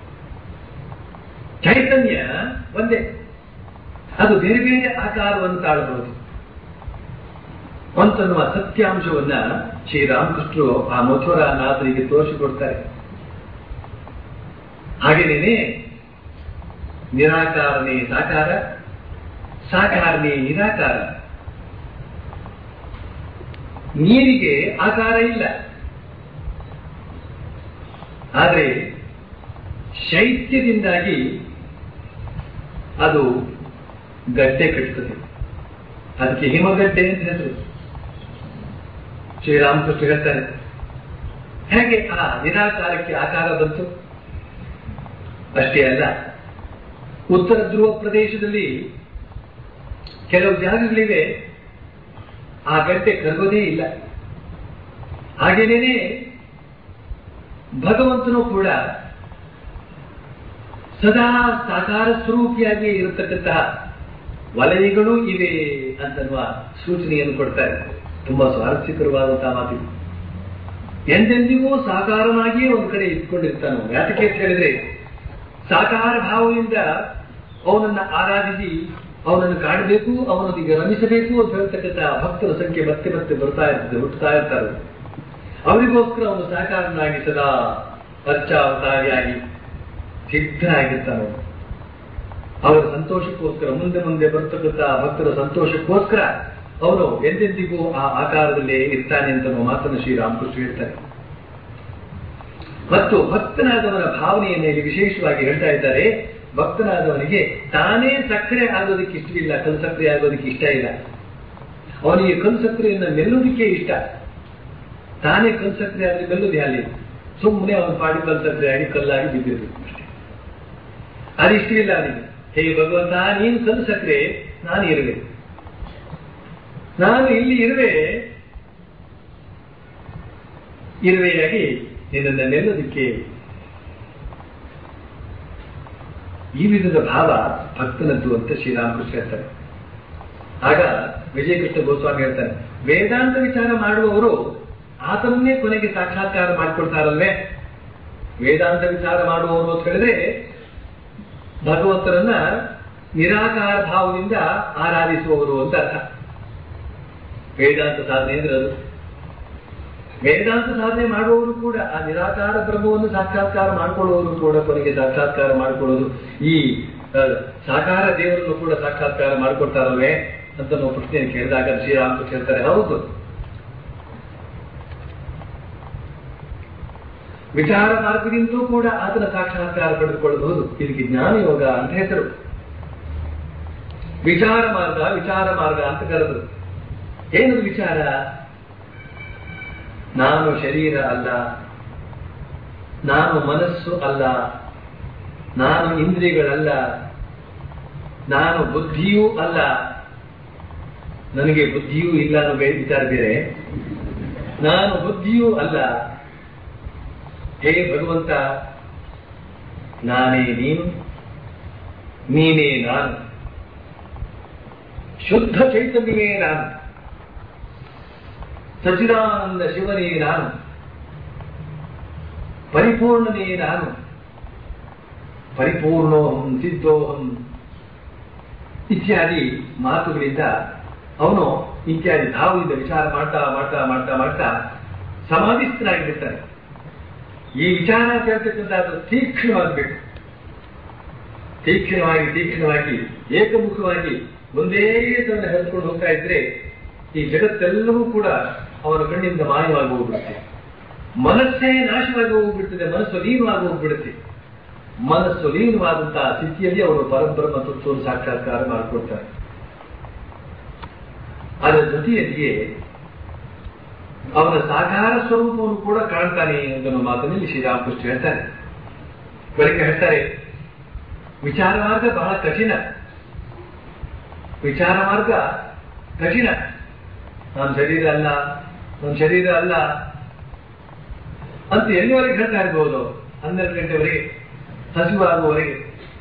ಚೈತನ್ಯ ಒಂದೇ ಅದು ಬೇರೆ ಬೇರೆ ಆಕಾರವನ್ನು ತಾಳಬಹುದು ಅಂತನ್ನುವ ಸತ್ಯಾಂಶವನ್ನ ಶ್ರೀರಾಮಕೃಷ್ಣರು ಆ ಮಥುರಾ ನಾಥರಿಗೆ ತೋರಿಸಿಕೊಡ್ತಾರೆ ಹಾಗೇನೇನೆ ನಿರಾಕಾರನೇ ಸಾಕಾರ ಸಾಕಾರನೇ ನಿರಾಕಾರ ನೀರಿಗೆ ಆಕಾರ ಇಲ್ಲ ಆದರೆ ಶೈತ್ಯದಿಂದಾಗಿ ಅದು ಗಡ್ಡೆ ಕಟ್ಟುತ್ತದೆ ಅದಕ್ಕೆ ಹಿಮಗಡ್ಡೆ ಅಂತ ಹೆಸರು ಶ್ರೀರಾಮಕೃಷ್ಣ ಹೇಳ್ತಾರೆ ಹೇಗೆ ಆ ನಿರಾಕಾರಕ್ಕೆ ಆಕಾರ ಬಂತು ಅಷ್ಟೇ ಅಲ್ಲ ಉತ್ತರ ಧ್ರುವ ಪ್ರದೇಶದಲ್ಲಿ ಕೆಲವು ಜಾಗಗಳಿವೆ ಆ ಗಡ್ಡೆ ಕರಗೋದೇ ಇಲ್ಲ ಹಾಗೇನೇನೆ ಭಗವಂತನು ಕೂಡ ಸದಾ ಸಾಕಾರ ಸ್ವರೂಪಿಯಾಗಿ ಇರತಕ್ಕಂತಹ ವಲಯಗಳು ಇವೆ ಅಂತನ್ನುವ ಸೂಚನೆಯನ್ನು ಕೊಡ್ತಾರೆ ತುಂಬಾ ಸ್ವಾರಸ್ಯಕರವಾದಂತಹ ಮಾತು ಎಂದೆಂದಿಗೂ ಸಾಕಾರನಾಗಿಯೇ ಒಂದು ಕಡೆ ಇಟ್ಕೊಂಡಿರ್ತಾನೆ ಯಾತಕ್ಕೆ ಅಂತ ಹೇಳಿದ್ರೆ ಸಾಕಾರ ಭಾವದಿಂದ ಅವನನ್ನ ಆರಾಧಿಸಿ ಅವನನ್ನು ಕಾಡಬೇಕು ಅವನೊಂದಿಗೆ ರಮಿಸಬೇಕು ಅಂತ ಹೇಳ್ತಕ್ಕಂಥ ಭಕ್ತರ ಸಂಖ್ಯೆ ಮತ್ತೆ ಮತ್ತೆ ಬರ್ತಾ ಇರ್ತದೆ ಹುಟ್ಟುತ್ತಾ ಇರ್ತಾರೆ ಅವರಿಗೋಸ್ಕರ ಅವನು ಸಾಕಾರನಾಗಿ ಸದಾ ಅರ್ಚಾವತಾರಿಯಾಗಿ ಸಿದ್ಧನಾಗಿರ್ತಾನೆ ಅವನು. ಅವರ ಸಂತೋಷಕ್ಕೋಸ್ಕರ ಮುಂದೆ ಮುಂದೆ ಬರ್ತಕ್ಕಂಥ ಭಕ್ತರ ಸಂತೋಷಕ್ಕೋಸ್ಕರ ಅವನು ಎಂದೆಂದಿಗೂ ಆ ಆಕಾರದಲ್ಲೇ ಇರ್ತಾನೆ ಅಂತ ಅನ್ನೋ ಮಾತನ್ನು ಶ್ರೀರಾಮಕೃಷ್ಣ ಹೇಳ್ತಾರೆ ಮತ್ತು ಭಕ್ತನಾದವನ ಭಾವನೆಯನ್ನು ಇಲ್ಲಿ ವಿಶೇಷವಾಗಿ ಹೇಳ್ತಾ ಇದ್ದಾರೆ ಭಕ್ತನಾದವನಿಗೆ ತಾನೇ ಸಕ್ಕರೆ ಆಗೋದಕ್ಕೆ ಇಷ್ಟವಿಲ್ಲ ಕಲ್ಲು ಸಕ್ಕರೆ ಆಗೋದಕ್ಕೆ ಇಷ್ಟ ಇಲ್ಲ ಅವನಿಗೆ ಕಲ್ಲು ಸಕ್ಕರೆಯನ್ನು ಮೆಲ್ಲೋದಕ್ಕೆ ಇಷ್ಟ ತಾನೇ ಕಲ್ಲು ಸಕ್ಕರೆ ಆದ್ರೆ ಮೆಲ್ಲೋದು ಅಲ್ಲಿ ಸುಮ್ಮನೆ ಅವನ ಪಾಡಿ ಕಲ್ಲು ಸಕ್ಕರೆ ಆಗಿ ಕಲ್ಲಾಗಿ ಬಿದ್ದಿರ್ಬೇಕು ಅಷ್ಟೇ ಅದು ಇಷ್ಟವಿಲ್ಲ ಅವನಿಗೆ ಹೇ ಭಗವಂತ ನೀನು ಕಲ್ಲು ಸಕ್ಕರೆ ನಾನು ಇರುವೆ ನಾನು ಇಲ್ಲಿ ಇರುವೆ ಇರುವೆಯಾಗಿ ನಿನ್ನನ್ನು ನೆಲ್ಲೋದಕ್ಕೆ ಈ ವಿಧದ ಭಾವ ಭಕ್ತನದ್ದು ಅಂತ ಶ್ರೀರಾಮಕೃಷ್ಣ ಹೇಳ್ತಾರೆ ಆಗ ವಿಜಯಕೃಷ್ಣ ಗೋಸ್ವಾಮಿ ಹೇಳ್ತಾರೆ ವೇದಾಂತ ವಿಚಾರ ಮಾಡುವವರು ಆತನನ್ನೇ ಕೊನೆಗೆ ಸಾಕ್ಷಾತ್ಕಾರ ಮಾಡಿಕೊಳ್ತಾರಲ್ವೇ ವೇದಾಂತ ವಿಚಾರ ಮಾಡುವವರು ಅಂತ ಹೇಳಿದ್ರೆ ಭಗವಂತರನ್ನ ನಿರಾಕಾರ ಭಾವದಿಂದ ಆರಾಧಿಸುವವರು ಅಂತ ಅರ್ಥ ವೇದಾಂತ ಸಾಧನೆ ಅಂದ್ರೆ ಅದು ವೇದಾಂತ ಸಾಧನೆ ಮಾಡುವವರು ಕೂಡ ಆ ನಿರಾಕಾರ ಬ್ರಹ್ಮವನ್ನು ಸಾಕ್ಷಾತ್ಕಾರ ಮಾಡಿಕೊಳ್ಳುವವರು ಕೂಡ ಕೊನೆಗೆ ಸಾಕ್ಷಾತ್ಕಾರ ಮಾಡಿಕೊಳ್ಳೋದು ಈ ಆ, ಸಾಕಾರ ದೇವರನ್ನು ಕೂಡ ಸಾಕ್ಷಾತ್ಕಾರ ಮಾಡಿಕೊಡ್ತಾರಲ್ವೇ ಅಂತ ನಾವು ಪ್ರಶ್ನೆಯನ್ನು ಕೇಳಿದಾಗ ಶ್ರೀರಾಮಕೃಷ್ಣ ಹೇಳ್ತಾರೆ ಹೌದು ವಿಚಾರ ಮಾರ್ಗದಿಂದಲೂ ಕೂಡ ಆತನ ಸಾಕ್ಷಾತ್ಕಾರ ಪಡೆದುಕೊಳ್ಳಬಹುದು ಇದಕ್ಕೆ ಜ್ಞಾನ ಯೋಗ ಅಂತ ಹೆಸರು ವಿಚಾರ ಮಾರ್ಗ ವಿಚಾರ ಮಾರ್ಗ ಅಂತ ಕರೆದ್ರು ಏನದು ವಿಚಾರ ನಾನು ಶರೀರ ಅಲ್ಲ ನಾನು ಮನಸ್ಸು ಅಲ್ಲ ನಾನು ಇಂದ್ರಿಯಗಳಲ್ಲ ನಾನು ಬುದ್ಧಿಯೂ ಅಲ್ಲ ನನಗೆ ಬುದ್ಧಿಯೂ ಇಲ್ಲ ಅನ್ನೋ ಬೇ- ವಿಚಾರ ಬೇರೆ ನಾನು ಬುದ್ಧಿಯೂ ಅಲ್ಲ ಹೇ ಭಗವಂತ ನಾನೇ ನೀನು ನೀನೇ ನಾನು ಶುದ್ಧ ಚೈತನ್ಯವೇ ನಾನು ಸಚಿದಾನಂದ ಶಿವನೇ ನಾನು ಪರಿಪೂರ್ಣನೇ ನಾನು ಪರಿಪೂರ್ಣೋಹಂ ಸಿದ್ಧೋಹಂ ಇತ್ಯಾದಿ ಮಾತುಗಳಿಂದ ಅವನು ಇತ್ಯಾದಿ ಧಾವಿಯಿಂದ ವಿಚಾರ ಮಾಡ್ತಾ ಮಾಡ್ತಾ ಮಾಡ್ತಾ ಮಾಡ್ತಾ ಸಮಾಧಿಸ್ಥನಾಗಿರ್ತಾನೆ ಈ ವಿಚಾರ ಕೇಳ್ತಕ್ಕಂಥದ್ದು ತೀಕ್ಷ್ಣವಾಗಬೇಕು ತೀಕ್ಷ್ಣವಾಗಿ ತೀಕ್ಷ್ಣವಾಗಿ ಏಕಮುಖವಾಗಿ ಒಂದೇ ತನ್ನ ಹರಿದುಕೊಂಡು ಹೋಗ್ತಾ ಇದ್ರೆ ಈ ಜಗತ್ತೆಲ್ಲವೂ ಕೂಡ ಅವನ ಕಣ್ಣಿಂದ ಮಾಯವಾಗಿ ಹೋಗ್ಬಿಡುತ್ತೆ ಮನಸ್ಸೇ ನಾಶವಾಗಿ ಹೋಗ್ಬಿಡ್ತದೆ ಮನಸ್ಸು ಲೀನವಾಗಿ ಹೋಗ್ಬಿಡುತ್ತೆ ಮನಸ್ಸು ಲೀನವಾದಂತಹ ಸ್ಥಿತಿಯಲ್ಲಿ ಅವರು ಪರಬ್ರಹ್ಮ ತತ್ವವನ್ನು ಸಾಕ್ಷಾತ್ಕಾರ ಮಾಡಿಕೊಡ್ತಾರೆ ಅದರ ಜೊತೆಯಲ್ಲಿಯೇ ಅವನ ಸಾಕಾರ ಸ್ವರೂಪವನ್ನು ಕೂಡ ಕಾಣ್ತಾನೆ ಅನ್ನೋ ಮಾತಿನಲ್ಲಿ ಶ್ರೀರಾಮಕೃಷ್ಣ ಹೇಳ್ತಾರೆ ಬಳಿಕ ಹೇಳ್ತಾರೆ ವಿಚಾರ ಮಾರ್ಗ ಬಹಳ ಕಠಿಣ ವಿಚಾರ ಮಾರ್ಗ ಕಠಿಣ ನನ್ನ ಶರೀರ ಅಲ್ಲ ನನ್ನ ಶರೀರ ಅಲ್ಲ ಅಂತ ಎಲ್ಲಿವರೆಗೆ ಹೇಳ್ತಾ ಇರ್ಬೋದು ಹನ್ನೆರಡು ಗಂಟೆವರೆಗೆ ಹಸಿವಾಗುವವರೆಗೆ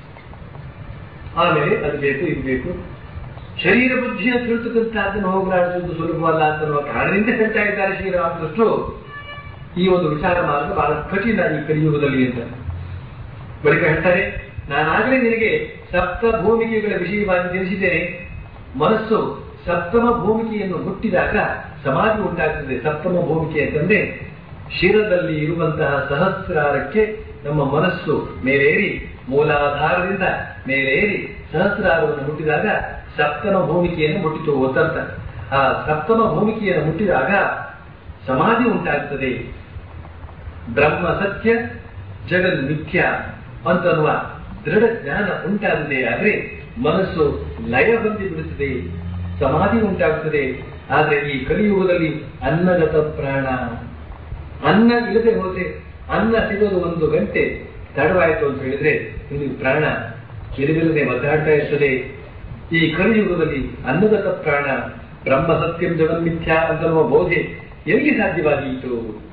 ಆಮೇಲೆ ಅದು ಬೇಕು ಇದು ಬೇಕು ಶರೀರ ಬುದ್ಧಿಯ ತಿಳ್ತಕ್ಕಂಥದ್ದನ್ನು ಹೋಗಲಾಡಿಸುವುದು ಸುಲಭವಲ್ಲ ಅಂತ ಅನ್ನುವ ಕಾರಣದಿಂದ ಹೇಳ್ತಾ ಇದ್ದಾರೆ ಶ್ರೀರಾಮಕೃಷ್ಣರು ಈ ಒಂದು ವಿಚಾರ ಮಾರ್ಗ ಬಹಳ ಕಠಿಣ ಈ ಕಲಿಯುಗದಲ್ಲಿ ಅಂತ ಬಳಿಕ ಹೇಳ್ತಾರೆ ನಾನಾಗಲೇ ನಿನಗೆ ಸಪ್ತ ಭೂಮಿಕೆಗಳ ವಿಷಯವಾಗಿ ತಿಳಿಸಿದ್ದೇನೆ ಮನಸ್ಸು ಸಪ್ತಮ ಭೂಮಿಕೆಯನ್ನು ಮುಟ್ಟಿದಾಗ ಸಮಾಧಿ ಉಂಟಾಗ್ತದೆ ಸಪ್ತಮ ಭೂಮಿಕೆ ಅಂತಂದ್ರೆ ಶಿರದಲ್ಲಿ ಇರುವಂತಹ ಸಹಸ್ರಾರಕ್ಕೆ ನಮ್ಮ ಮನಸ್ಸು ಮೇಲೇರಿ ಮೂಲಾಧಾರದಿಂದ ಮೇಲೇರಿ ಸಹಸ್ರಾರವನ್ನು ಮುಟ್ಟಿದಾಗ ಸಪ್ತಮ ಭೂಮಿಕೆಯನ್ನು ಮುಟ್ಟಿತು ಒತ್ತಂತ ಆ ಸಪ್ತಮ ಭೂಮಿಕೆಯನ್ನು ಮುಟ್ಟಿದಾಗ ಸಮಾಧಿ ಉಂಟಾಗ್ತದೆ ಬ್ರಹ್ಮ ಸತ್ಯ ಜಗನ್ ಮಿಥ್ಯ ಅಂತನ್ನುವ ದೃಢ ಜ್ಞಾನ ಉಂಟಾಗಿದೆ ಆದ್ರೆ ಮನಸ್ಸು ಲಯ ಹೊಂದಿ ಬಿಡುತ್ತದೆ ಸಮಾಧಿ ಉಂಟಾಗುತ್ತದೆ ಆದ್ರೆ ಈ ಕಲಿಯುಗದಲ್ಲಿ ಅನ್ನಗತ ಪ್ರಾಣ ಅನ್ನ ಇಲ್ಲದೆ ಹೋದ್ರೆ ಅನ್ನ ಸಿಗೋದು ಒಂದು ಗಂಟೆ ತಡವಾಯಿತು ಅಂತ ಹೇಳಿದ್ರೆ ಇಲ್ಲಿ ಪ್ರಾಣ ಕಿರಿವಿಲ್ಲದೆ ಒದ್ದಾಡ್ತಾ ಇರ್ತದೆ ಈ ಕಲಿಯುಗದಲ್ಲಿ ಅನ್ನಗತ ಪ್ರಾಣ ಬ್ರಹ್ಮ ಸತ್ಯಂ ಜಗನ್ಮಿಥ್ಯ ಅಂತನ್ನುವ ಬೋಧೆ ಎಲ್ಲಿ ಸಾಧ್ಯವಾದೀತು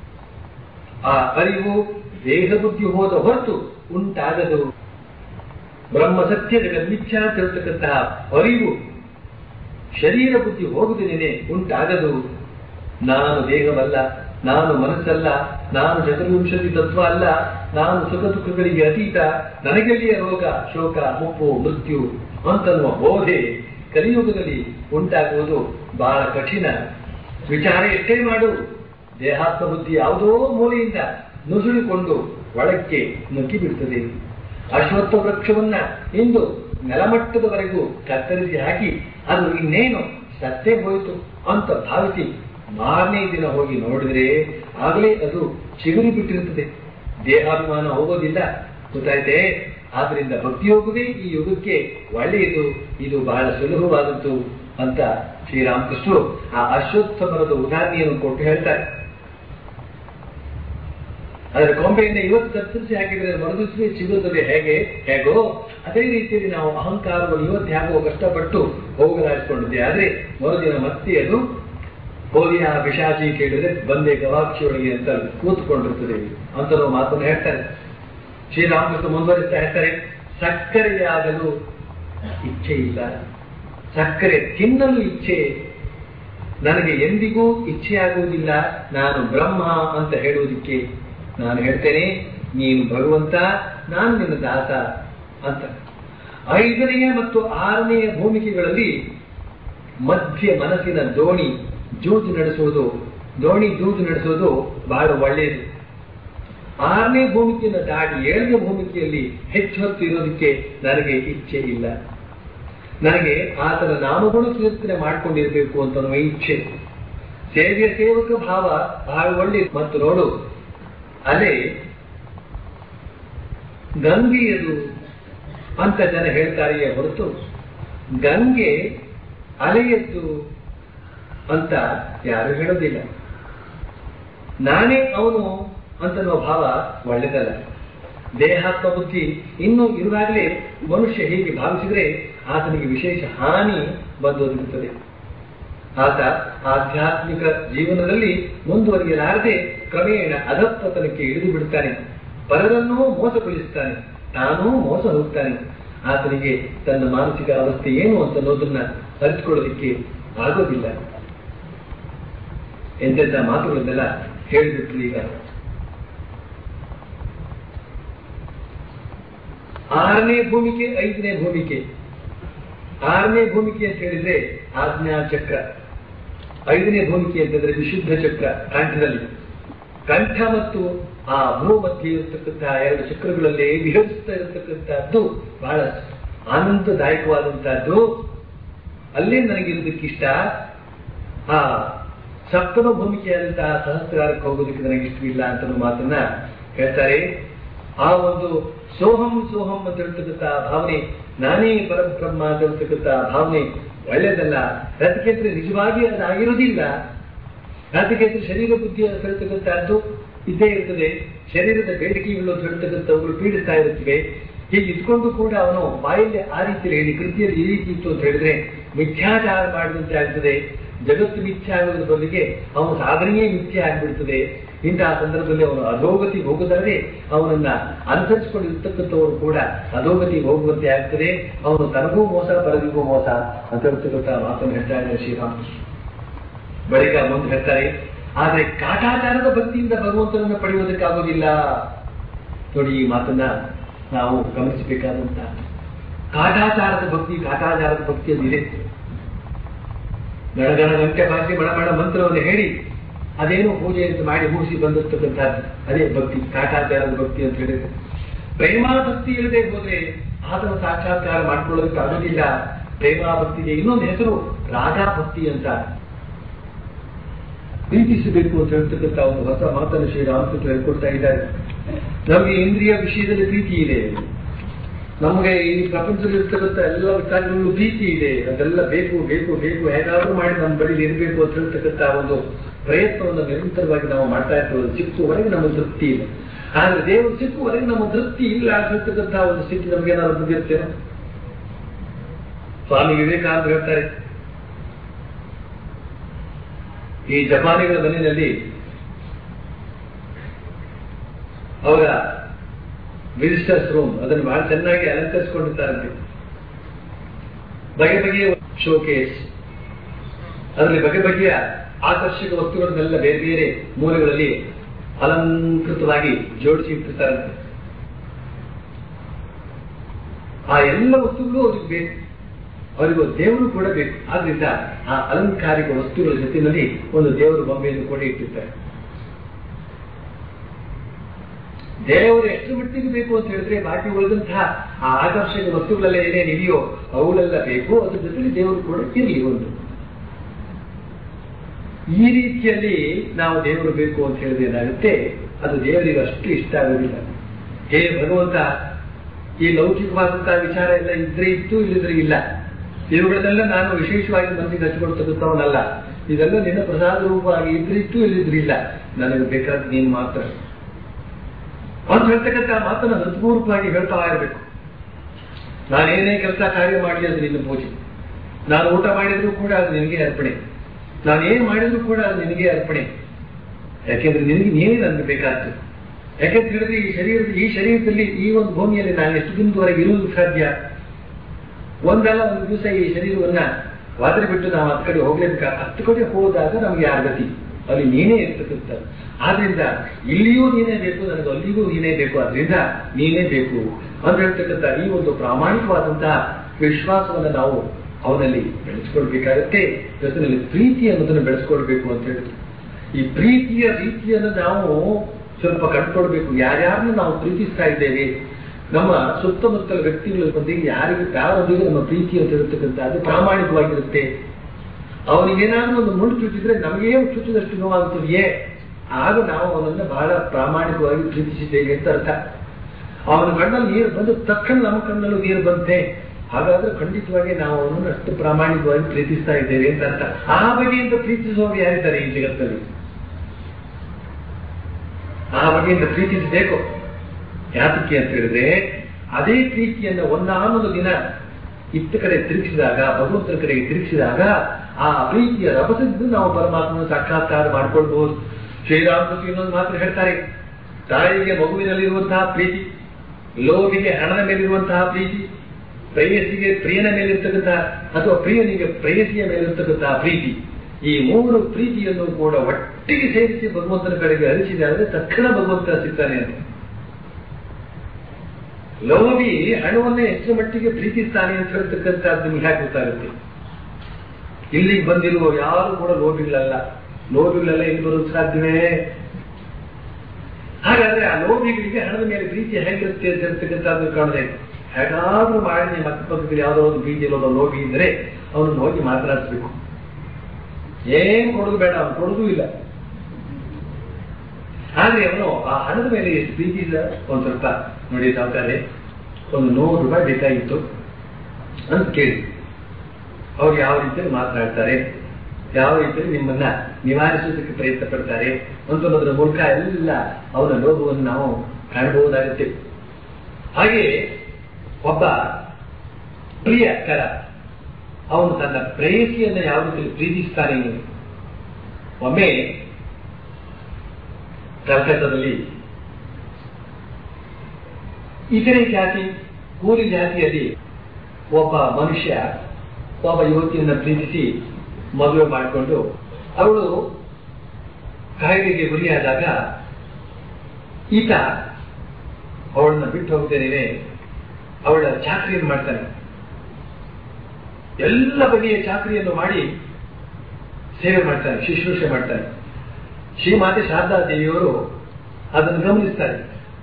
ಆ ಅರಿವು ದೇಹ ಬುದ್ಧಿ ಹೋದ ಹೊರತು ಉಂಟಾಗದು ಬ್ರಹ್ಮ ಸತ್ಯ ಜಗನ್ಮಿಥ್ಯ ಅಂತ ಹೇಳ್ತಕ್ಕಂತಹ ಅರಿವು ಶರೀರ ಬುದ್ಧಿ ಹೋಗುವುದೇನೆ ಉಂಟಾಗದು ನಾನು ದೇಹವಲ್ಲ ನಾನು ಮನಸ್ಸಲ್ಲ ನಾನು ಚತುರ್ವಿಂಶತಿ ತತ್ವ ಅಲ್ಲ ನಾನು ಸುಖ ದುಃಖಗಳಿಗೆ ಅತೀತ ನನಗೆಲ್ಲಿಯ ರೋಗ ಶೋಕ ಮುಪ್ಪು ಮೃತ್ಯು ಅಂತನ್ನುವ ಬೋಧೆ ಕಲಿಯುಗದಲ್ಲಿ ಉಂಟಾಗುವುದು ಬಹಳ ಕಠಿಣ ವಿಚಾರ ಎಷ್ಟೇ ಮಾಡು ದೇಹಾತ್ಮ ಬುದ್ಧಿ ಯಾವುದೋ ಮೂಲೆಯಿಂದ ನುಸುಳಿಕೊಂಡು ಒಳಕ್ಕೆ ನುಗ್ಗಿ ಬಿಡ್ತದೆ ಅಶ್ವತ್ಥ ವೃಕ್ಷವನ್ನ ಇಂದು ನೆಲಮಟ್ಟದವರೆಗೂ ಕತ್ತರಿಸಿ ಹಾಕಿ ಅದು ಇನ್ನೇನು ಸತ್ತೇ ಹೋಯಿತು ಅಂತ ಭಾವಿಸಿ ಮಾರನೇ ದಿನ ಹೋಗಿ ನೋಡಿದ್ರೆ ಆಗಲೇ ಅದು ಚಿಗುರಿ ಬಿಟ್ಟಿರುತ್ತದೆ ದೇಹಾಭಿಮಾನ ಹೋಗೋದಿಲ್ಲ ಗೊತ್ತಾಯ್ತೆ ಆದ್ರಿಂದ ಭಕ್ತಿ ಹೋಗುವುದೇ ಈ ಯುಗಕ್ಕೆ ಒಳ್ಳೆಯದು ಇದು ಬಹಳ ಸುಲಭವಾದದ್ದು ಅಂತ ಶ್ರೀರಾಮಕೃಷ್ಣರು ಆ ಅಶ್ವತ್ಥ ಮರದ ಉದಾಹರಣೆಯನ್ನು ಕೊಟ್ಟು ಹೇಳ್ತಾರೆ ಅದರ ಕೊಂಬೆಯಿಂದ ಇವತ್ತು ಕತ್ತರಿಸಿ ಹಾಕಿದ್ರೆ ಮರುದಿವಸವೇ ಸಿಗುತ್ತದೆ ಹೇಗೆ ಹೇಗೋ ಅದೇ ರೀತಿಯಲ್ಲಿ ನಾವು ಅಹಂಕಾರವನ್ನು ಇವತ್ತು ಹೇಗೋ ಕಷ್ಟಪಟ್ಟು ಹೋಗಲಾಡಿಸಿಕೊಂಡಿದ್ದೆ ಆದ್ರೆ ಮರುದಿನ ಮತ್ತೆ ಅದು ಹೋಲಿಯ ಪಿಶಾಚಿ ಕೇಳಿದ್ರೆ ಬಂದೆ ಗವಾಕ್ಷಿಯೊಳಗೆ ಅಂತ ಕೂತ್ಕೊಂಡಿರ್ತದೆ ಅಂತ ನಾವು ಮಾತನ್ನು ಹೇಳ್ತಾರೆ ಶ್ರೀರಾಮಕೃಷ್ಣ ಮುಂದುವರಿಸ್ತಾ ಹೇಳ್ತಾರೆ ಸಕ್ಕರೆಯಾಗಲು ಇಚ್ಛೆ ಇಲ್ಲ ಸಕ್ಕರೆ ತಿನ್ನಲು ಇಚ್ಛೆ ನನಗೆ ಎಂದಿಗೂ ಇಚ್ಛೆ ಆಗುವುದಿಲ್ಲ ನಾನು ಬ್ರಹ್ಮ ಅಂತ ಹೇಳುವುದಕ್ಕೆ ನಾನು ಹೇಳ್ತೇನೆ ನೀನು ಭಗವಂತ ನಾನು ನಿನ್ನ ದಾಸ ಅಂತ ಐದನೆಯ ಮತ್ತು ಆರನೆಯ ಭೂಮಿಕೆಗಳಲ್ಲಿ ಮಧ್ಯ ಮನಸ್ಸಿನ ದೋಣಿ ಜೂಜು ನಡೆಸುವುದು ದೋಣಿ ಜೂಜು ನಡೆಸುವುದು ಬಹಳ ಒಳ್ಳೆಯದು ಆರನೇ ಭೂಮಿಕೆಯನ್ನು ದಾಟಿ ಏಳನೇ ಭೂಮಿಕೆಯಲ್ಲಿ ಹೆಚ್ಚು ಹೊತ್ತು ಇರೋದಕ್ಕೆ ನನಗೆ ಇಚ್ಛೆ ಇಲ್ಲ ನನಗೆ ಆತನ ನಾಮಗುಣ ಕೀರ್ತನೆ ಮಾಡ್ಕೊಂಡಿರ್ಬೇಕು ಅಂತ ಅನ್ನುವ ಇಚ್ಛೆ ಸೇವೆಯ ಸೇವಕ ಭಾವ ಬಹಳ ಒಳ್ಳೆ ಮತ್ತು ನೋಡು ಅಲೆ ಗಂಗೆಯದು ಅಂತ ಜನ ಹೇಳ್ತಾರೆಯೇ ಹೊರತು ಗಂಗೆ ಅಲೆಯದ್ದು ಅಂತ ಯಾರು ಹೇಳೋದಿಲ್ಲ ನಾನೇ ಅವನು ಅಂತನ್ನುವ ಭಾವ ಒಳ್ಳೆದಲ್ಲ ದೇಹಾತ್ಮ ಬುದ್ಧಿ ಇನ್ನೂ ಇರುವಾಗಲೇ ಮನುಷ್ಯ ಹೀಗೆ ಭಾವಿಸಿದರೆ ಆತನಿಗೆ ವಿಶೇಷ ಹಾನಿ ಬಂದೊದಗುತ್ತದೆ ಆತ ಆಧ್ಯಾತ್ಮಿಕ ಜೀವನದಲ್ಲಿ ಮುಂದುವರಿಯಲಾರದೆ ಕ್ರಮೇಣ ಅಧಪತನಕ್ಕೆ ಇಳಿದು ಬಿಡುತ್ತಾನೆ ಪರರನ್ನೂ ಮೋಸಗೊಳಿಸುತ್ತಾನೆ ತಾನೂ ಮೋಸ ಹೋಗ್ತಾನೆ ಆತನಿಗೆ ತನ್ನ ಮಾನಸಿಕ ಅವಸ್ಥೆ ಏನು ಅಂತ ಅನ್ನೋದನ್ನ ಅರಿತುಕೊಳ್ಳೋದಕ್ಕೆ ಆಗೋದಿಲ್ಲ ಎಂತೆಂಥ ಮಾತುಗಳನ್ನೆಲ್ಲ ಹೇಳಿಬಿಟ್ರು ಈಗ ಆರನೇ ಭೂಮಿಕೆ ಐದನೇ ಭೂಮಿಕೆ ಆರನೇ ಭೂಮಿಕೆ ಅಂತ ಹೇಳಿದ್ರೆ ಆಜ್ಞಾ ಚಕ್ರ ಐದನೇ ಭೂಮಿಕೆ ಅಂತಂದ್ರೆ ವಿಶುದ್ಧ ಚಕ್ರ ಕಂಠದಲ್ಲಿ ಕಂಠ ಮತ್ತು ಆ ಭೂ ಮಧ್ಯೆ ಇರತಕ್ಕಂತಹ ಎರಡು ಚಕ್ರಗಳಲ್ಲಿ ವಿಹರಿಸ್ತಾ ಇರತಕ್ಕಂತಹದ್ದು ಬಹಳ ಆನಂದದಾಯಕವಾದಂತಹದ್ದು ಅಲ್ಲೇ ನನಗಿರೋದಕ್ಕಿಷ್ಟ ಆ ಸಪ್ತಮ ಭೂಮಿಕೆಯಾದಂತಹ ಸಹಸ್ರಾರಕ್ಕೆ ಹೋಗೋದಕ್ಕೆ ನನಗೆ ಇಷ್ಟವಿಲ್ಲ ಅಂತ ಮಾತನ್ನ ಹೇಳ್ತಾರೆ ಆ ಒಂದು ಸೋಹಂ ಸೋಹಂ ಅಂತ ಹೇಳ್ತಕ್ಕಂಥ ಭಾವನೆ ನಾನೇ ಪರಬ್ರಹ್ಮ ಅಂತ ಹೇಳ್ತಕ್ಕಂಥ ಭಾವನೆ ಒಳ್ಳೆಯದಲ್ಲ ಅದಕ್ಕೆ ನಿಜವಾಗಿ ಅದಾಗಿರೋದಿಲ್ಲ ಅದಕ್ಕೆ ಶರೀರ ಬುದ್ಧಿ ಅಂತ ಹೇಳ್ತಕ್ಕಂಥದ್ದು ಇದ್ದೇ ಇರ್ತದೆ ಶರೀರದ ಬೇಡಿಕೆಗಳು ಅಂತ ಹೇಳ್ತಕ್ಕಂಥವುಗಳು ಪೀಡಿಸ್ತಾ ಇರುತ್ತವೆ ಹೀಗೆ ಇದ್ಕೊಂಡು ಕೂಡ ಅವನು ಬಾಯಲ್ಲಿ ಆ ರೀತಿಯಲ್ಲಿ ಹೇಳಿ ಕೃತಿಯಲ್ಲಿ ಈ ರೀತಿ ಇತ್ತು ಅಂತ ಹೇಳಿದ್ರೆ ಮಿಥ್ಯಾಚಾರ ಮಾಡಿದಂತೆ ಆಗ್ತದೆ ಜಗತ್ತು ಮಿಥ್ಯ ಆಗೋದ್ರ ಬದಲಿಗೆ ಅವನ ಸಾಧನೆಯೇ ಮಿಥ್ಯ ಆಗಿಬಿಡ್ತದೆ ಇಂತಹ ಸಂದರ್ಭದಲ್ಲಿ ಅವನು ಅಧೋಗತಿ ಹೋಗದಲ್ಲದೆ ಅವನನ್ನ ಅನುಸರಿಸಿಕೊಂಡಿರ್ತಕ್ಕಂಥವರು ಕೂಡ ಅಧೋಗತಿ ಹೋಗುವಂತೆ ಆಗ್ತದೆ ಅವನು ತನಗೂ ಮೋಸ ಪರದಿಗೂ ಮೋಸ ಅಂತ ಹೇಳ್ತಕ್ಕಂಥ ಮಾತನ್ನು ಹೇಳ್ತಾ ಇದ್ದಾರೆ ಶ್ರೀರಾಮಕೃಷ್ಣ ಬಳಿಕ ಮುಂದೆ ಹೇಳ್ತಾರೆ ಆದ್ರೆ ಕಾಟಾಚಾರದ ಭಕ್ತಿಯಿಂದ ಭಗವಂತನನ್ನು ಪಡೆಯುವುದಕ್ಕಾಗೋದಿಲ್ಲ ನೋಡಿ ಈ ಮಾತನ್ನ ನಾವು ಗಮನಿಸಬೇಕಾದಂತ ಕಾಟಾಚಾರದ ಭಕ್ತಿ ಕಾಟಾಚಾರದ ಭಕ್ತಿ ಅದಿದೆ ಗಣಗಣ ಗಂಟೆ ಭಾಷೆ ಬಡಬಡ ಮಂತ್ರವನ್ನು ಹೇಳಿ ಅದೇನು ಪೂಜೆ ಅಂತ ಮಾಡಿ ಮುಗಿಸಿ ಬಂದಿರ್ತಕ್ಕಂಥದ್ದು ಅದೇ ಭಕ್ತಿ ಕಾಟಾಚಾರದ ಭಕ್ತಿ ಅಂತ ಹೇಳಿದ್ರೆ ಪ್ರೇಮಾಭಕ್ತಿ ಇಲ್ಲದೆ ಹೋದ್ರೆ ಆತನ ಸಾಕ್ಷಾತ್ಕಾರ ಮಾಡ್ಕೊಳ್ಳೋದಕ್ಕೆ ಆಗೋದಿಲ್ಲ ಪ್ರೇಮಾಭಕ್ತಿಗೆ ಇನ್ನೊಂದು ಹೆಸರು ರಾಗಾಭಕ್ತಿ ಅಂತ ಪ್ರೀತಿಸಬೇಕು ಅಂತ ಹೇಳ್ತಕ್ಕಂಥ ಒಂದು ಹೊಸ ಮಾತನ್ನು ಶ್ರೀರಾಮಕೃಷ್ಣ ಹೇಳ್ಕೊಡ್ತಾ ಇದ್ದಾರೆ ನಮಗೆ ಇಂದ್ರಿಯ ವಿಷಯದಲ್ಲಿ ಪ್ರೀತಿ ಇದೆ ನಮಗೆ ಈ ಪ್ರಪಂಚದಲ್ಲಿ ಇರ್ತಕ್ಕಂಥ ಎಲ್ಲ ವಿಚಾರಗಳಲ್ಲೂ ಪ್ರೀತಿ ಇದೆ ಅದೆಲ್ಲ ಬೇಕು ಬೇಕು ಬೇಕು ಹೇಗಾದ್ರೂ ಮಾಡಿ ನಮ್ಮ ಬಳಿ ಇರಬೇಕು ಅಂತ ಹೇಳ್ತಕ್ಕಂಥ ಒಂದು ಪ್ರಯತ್ನವನ್ನು ನಿರಂತರವಾಗಿ ನಾವು ಮಾಡ್ತಾ ಇರ್ತೇವೆ ಸಿಕ್ಕುವರೆಗೆ ನಮ್ಮ ತೃಪ್ತಿ ಇಲ್ಲ ಆದ್ರೆ ದೇವರು ಸಿಕ್ಕುವರೆಗೆ ನಮ್ಮ ತೃಪ್ತಿ ಇಲ್ಲ ಅಂತ ಹೇಳ್ತಕ್ಕಂಥ ಒಂದು ಸ್ಥಿತಿ ನಮಗೆ ಏನಾದ್ರು ಬಂದಿರ್ತೇನೆ ಸ್ವಾಮಿ ವಿವೇಕಾನಂದ ಹೇಳ್ತಾರೆ ಈ ಜಪಾನಿಗಳ ಮನೆಯಲ್ಲಿ ಅವರ ವಿಸಿಟರ್ಸ್ ರೂಮ್ ಅದನ್ನು ಬಹಳ ಚೆನ್ನಾಗಿ ಅಲಂಕರಿಸಿಕೊಂಡಿದ್ದಾರಂತೆ ಬಗೆ ಬಗೆಯ ಶೋಕೇಸ್ ಅದರಲ್ಲಿ ಬಗೆ ಬಗೆಯ ಆಕರ್ಷಕ ವಸ್ತುಗಳನ್ನೆಲ್ಲ ಬೇರೆ ಬೇರೆ ಮೂಲೆಗಳಲ್ಲಿ ಅಲಂಕೃತವಾಗಿ ಜೋಡಿಸಿ ಇಟ್ಟಿರ್ತಾರಂತೆ ಆ ಎಲ್ಲ ವಸ್ತುಗಳು ಅವ್ರಿಗೆ ಬೇಕು ಅವರಿಗೂ ದೇವರು ಕೂಡ ಬೇಕು ಆದ್ರಿಂದ ಆ ಅಲಂಕಾರಿಕ ವಸ್ತುಗಳ ಜೊತೆಯಲ್ಲಿ ಒಂದು ದೇವರ ಬೊಂಬೆಯನ್ನು ಕೂಡ ಇಟ್ಟಿರ್ತಾರೆ ದೇವರು ಎಷ್ಟು ಮಟ್ಟಿಗೆ ಬೇಕು ಅಂತ ಹೇಳಿದ್ರೆ ಬಾಕಿ ಉಳಿದಂತಹ ಆ ಆಕರ್ಷಕ ವಸ್ತುಗಳೆಲ್ಲ ಏನೇನು ಇದೆಯೋ ಅವುಗಳೆಲ್ಲ ಬೇಕು ಅದ್ರ ಜೊತೆಲಿ ದೇವರು ಕೂಡ ಇರಲಿ ಒಂದು ಈ ರೀತಿಯಲ್ಲಿ ನಾವು ದೇವರು ಬೇಕು ಅಂತ ಹೇಳಿದ್ರೆ ಏನಾಗುತ್ತೆ ಅದು ದೇವರಿಗೆ ಅಷ್ಟು ಇಷ್ಟ ಆಗೋದಿಲ್ಲ ಹೇ ಭಗವಂತ ಈ ಲೌಕಿಕವಾದಂತಹ ವಿಚಾರ ಎಲ್ಲ ಇದ್ರೆ ಇತ್ತು ಇಲ್ಲಿದ್ರೆ ಇಲ್ಲ ಇವುಗಳನ್ನೆಲ್ಲ ನಾನು ವಿಶೇಷವಾಗಿ ಮನಸ್ಸಿಗೆ ಹಚ್ಕೊಳ್ತಕ್ಕಂಥವನಲ್ಲ ಇದೆಲ್ಲ ನಿನ್ನ ಪ್ರಸಾದ ರೂಪವಾಗಿ ಇದ್ರೆ ಇತ್ತು ಇಲ್ಲಿದ್ರೆ ಇಲ್ಲ ನನಗೆ ಬೇಕಾದ ನೀನು ಮಾತ್ರ ಅಂತ ಹೇಳ್ತಕ್ಕಂಥ ಮಾತನ್ನ ಹೃತ್ಪೂರ್ವಕವಾಗಿ ಹೇಳ್ತಾ ಇರಬೇಕು ನಾನೇನೇ ಕೆಲಸ ಕಾರ್ಯ ಮಾಡಲಿ ಅದು ನಿನ್ನ ಪೂಜೆ ನಾನು ಊಟ ಮಾಡಿದ್ರು ಕೂಡ ಅದು ನಿನಗೆ ಅರ್ಪಣೆ ನಾನು ಏನ್ ಮಾಡಿದ್ರು ಕೂಡ ಅದು ನಿನಗೆ ಅರ್ಪಣೆ ಯಾಕೆಂದ್ರೆ ನಿನಗೆ ನೀನೇ ನನಗೆ ಬೇಕಾದ್ದು ಯಾಕೆಂತ ಹೇಳಿದ್ರೆ ಈ ಶರೀರದ ಈ ಶರೀರದಲ್ಲಿ ಈ ಒಂದು ಭೂಮಿಯಲ್ಲಿ ನಾನು ಎಷ್ಟು ದಿನದವರೆಗೆ ಇರುವುದು ಸಾಧ್ಯ ಒಂದಲ್ಲ ಒಂದು ದಿವಸ ಈ ಶರೀರವನ್ನ ವಾದ್ರೆ ಬಿಟ್ಟು ನಾವು ಹತ್ತು ಕಡೆ ಹೋಗ್ಲೇಬೇಕಾ ಹತ್ತು ಕಡೆ ಹೋದಾಗ ನಮ್ಗೆ ಯಾರ ಗತಿ ಅಲ್ಲಿ ನೀನೇ ಇರ್ತಕ್ಕಂಥದ್ದು ಆದ್ರಿಂದ ಇಲ್ಲಿಯೂ ನೀನೇ ಬೇಕು ನನಗೆ ಅಲ್ಲಿಗೂ ನೀನೇ ಬೇಕು ಆದ್ರಿಂದ ನೀನೇ ಬೇಕು ಅಂತ ಹೇಳ್ತಕ್ಕಂಥ ಈ ಒಂದು ಪ್ರಾಮಾಣಿಕವಾದಂತಹ ವಿಶ್ವಾಸವನ್ನು ನಾವು ಅವನಲ್ಲಿ ಬೆಳೆಸ್ಕೊಳ್ಬೇಕಾಗತ್ತೆ ಜೊತೆಯಲ್ಲಿ ಪ್ರೀತಿ ಅನ್ನೋದನ್ನು ಬೆಳೆಸ್ಕೊಳ್ಬೇಕು ಅಂತ ಹೇಳಿದ್ರು ಈ ಪ್ರೀತಿಯ ರೀತಿಯನ್ನು ನಾವು ಸ್ವಲ್ಪ ಕಂಡುಕೊಳ್ಬೇಕು ಯಾರ್ಯಾರನ್ನ ನಾವು ಪ್ರೀತಿಸ್ತಾ ಇದ್ದೇವೆ ನಮ್ಮ ಸುತ್ತಮುತ್ತಲ ವ್ಯಕ್ತಿಗಳ ಬದಿಗೆ ಯಾರಿಗೆ ಯಾರೊಂದಿಗೆ ನಮ್ಮ ಪ್ರೀತಿ ಅಂತ ಹೇಳ್ತಕ್ಕಂಥ ಅದು ಪ್ರಾಮಾಣಿಕವಾಗಿರುತ್ತೆ ಅವನಿಗೇನಾದ್ರೂ ಒಂದು ಮುಳ್ಳು ಚುಚ್ಚಿದ್ರೆ ನಮಗೇ ಚುಚ್ಚಿದಷ್ಟು ನೋವಾಗುತ್ತದೆಯೇ ಆಗ ನಾವು ಅವನನ್ನ ಬಹಳ ಪ್ರಾಮಾಣಿಕವಾಗಿ ಪ್ರೀತಿಸಿದ್ದೇವೆ ಅಂತ ಅರ್ಥ ಅವನ ಕಣ್ಣಲ್ಲಿ ನೀರು ಬಂದ ತಕ್ಷಣ ನಮ್ಮ ಕಣ್ಣಲ್ಲೂ ನೀರು ಬಂತೆ ಹಾಗಾದ್ರೆ ಖಂಡಿತವಾಗಿ ನಾವು ಅವನನ್ನು ಅಷ್ಟು ಪ್ರಾಮಾಣಿಕವಾಗಿ ಪ್ರೀತಿಸ್ತಾ ಇದ್ದೇವೆ ಅಂತ ಅರ್ಥ ಆ ಬಗೆಯಿಂದ ಪ್ರೀತಿಸುವವರು ಯಾರಿದ್ದಾರೆ ಈ ಜಗತ್ತಲ್ಲಿ ಆ ಬಗೆಯಿಂದ ಪ್ರೀತಿಸಬೇಕು ಯಾತಕ್ಕೆ ಅಂತ ಹೇಳಿದ್ರೆ ಅದೇ ಪ್ರೀತಿಯನ್ನ ಒಂದಾನೊಂದು ದಿನ ಇತ್ತ ಕಡೆ ತಿರುಗಿಸಿದಾಗ ಭಗವಂತನ ಕಡೆಗೆ ತಿರುಗಿಸಿದಾಗ ಆ ಪ್ರೀತಿಯ ರಭಸದಿಂದ ನಾವು ಪರಮಾತ್ಮನ ಸಾಕ್ಷಾತ್ಕಾರ ಮಾಡ್ಕೊಳ್ಬಹುದು ಶ್ರೀರಾಮಕೃಷ್ಣ ಇನ್ನೊಂದು ಮಾತ್ರ ಹೇಳ್ತಾರೆ ತಾಯಿಗೆ ಮಗುವಿನಲ್ಲಿರುವಂತಹ ಪ್ರೀತಿ ಲೋಭಿಗೆ ಹಣದ ಮೇಲಿರುವಂತಹ ಪ್ರೀತಿ ಪ್ರೇಯಸಿಗೆ ಪ್ರಿಯನ ಮೇಲಿರ್ತಕ್ಕಂತಹ ಅಥವಾ ಪ್ರಿಯನಿಗೆ ಪ್ರೇಯಸಿಯ ಮೇಲಿರ್ತಕ್ಕಂತಹ ಪ್ರೀತಿ ಈ ಮೂರು ಪ್ರೀತಿಯನ್ನು ಕೂಡ ಒಟ್ಟಿಗೆ ಸೇರಿಸಿ ಭಗವಂತನ ಕಡೆಗೆ ಹರಿಸಿದರೆ ತಕ್ಷಣ ಭಗವಂತ ಸಿಗ್ತಾನೆ ಅಂತ ಲೋಭಿ ಹಣವನ್ನೇ ಹೆಚ್ಚಿನ ಮಟ್ಟಿಗೆ ಪ್ರೀತಿಸ್ತಾನೆ ಅಂತ ಹೇಳ್ತಕ್ಕಂಥದ್ದು ನಿಮ್ಗೆ ಹೇಗೆ ಗೊತ್ತಾಗುತ್ತೆ ಇಲ್ಲಿಗೆ ಬಂದಿರುವ ಯಾರು ಕೂಡ ಲೋಭಿಗಳಲ್ಲ ಲೋಭಿಗಳೆಲ್ಲ ಇಲ್ಲಿ ಬರೋದು ಸಾಧ್ಯವೇ ಹಾಗಾದ್ರೆ ಆ ಲೋಭಿಗಳಿಗೆ ಹಣದ ಮೇಲೆ ಪ್ರೀತಿ ಹೇಗಿರುತ್ತೆ ಅಂತ ಹೇಳ್ತಕ್ಕಂಥದ್ದು ಕಾಣದೆ ಹೇಗಾದ್ರೂ ಮಾಡಿ ನಿಮ್ಮ ಅಕ್ಕಪಕ್ಕದಲ್ಲಿ ಯಾವುದೋ ಒಂದು ಪ್ರೀತಿ ಇಲ್ಲೋದು ಲೋಭಿ ಇದ್ರೆ ಅವನನ್ನು ಹೋಗಿ ಮಾತನಾಡಿಸ್ಬೇಕು ಏನ್ ಕೊಡೋದು ಬೇಡ ಅವನು ಕೊಡೋದು ಇಲ್ಲ ಆದ್ರೆ ಅವನು ಆ ಹಣದ ಮೇಲೆ ಎಷ್ಟು ಪ್ರೀತಿ ಇದೆ ಒಂದ್ ಸ್ವಲ್ಪ ನೋಡಿ ಸಾವುಕಾರೆ ಒಂದು ನೂರು ರೂಪಾಯಿ ಬೇಕಾಗಿತ್ತು ಅಂತ ಕೇಳಿ ಅವ್ರು ಯಾವ ರೀತಿಯಲ್ಲಿ ಮಾತನಾಡ್ತಾರೆ ಯಾವ ರೀತಿಯಲ್ಲಿ ನಿಮ್ಮನ್ನ ನಿವಾರಿಸೋದಕ್ಕೆ ಪ್ರಯತ್ನ ಪಡ್ತಾರೆ ಅಂತನ್ನೋದ್ರ ಮೂಲಕ ಎಲ್ಲ ಅವನ ಲೋಭವನ್ನು ನಾವು ಕಾಣಬಹುದಾಗುತ್ತೆ ಹಾಗೆ ಒಬ್ಬ ಪ್ರಿಯ ಕರ ಅವನು ತನ್ನ ಪ್ರೇಯಸಿಯನ್ನ ಯಾವ ರೀತಿಯಲ್ಲಿ ಪ್ರೀತಿಸ್ತಾನೆ ಒಮ್ಮೆ ಕಲ್ಕತ್ತಾದಲ್ಲಿ ಇತರೆ ಜಾತಿ ಕೂಲಿ ಜಾತಿಯಲ್ಲಿ ಒಬ್ಬ ಮನುಷ್ಯ ಒಬ್ಬ ಯುವತಿಯನ್ನ ಪ್ರೀತಿಸಿ ಮದುವೆ ಮಾಡಿಕೊಂಡು ಅವಳು ಕಾಯಿಲೆಗೆ ಗುರಿಯಾದಾಗ ಈತ ಅವಳನ್ನ ಬಿಟ್ಟು ಹೋಗ್ತೇನೆ ಅವಳ ಚಾಕರಿಯನ್ನು ಮಾಡ್ತಾನೆ ಎಲ್ಲ ಬಗೆಯ ಚಾಕರಿಯನ್ನು ಮಾಡಿ ಸೇವೆ ಮಾಡ್ತಾನೆ ಶುಶ್ರೂಷೆ ಮಾಡ್ತಾನೆ ಶ್ರೀಮಾತೆ ಶಾರದಾ ದೇವಿಯವರು ಅದನ್ನು ಗಮನಿಸ್ತಾರೆ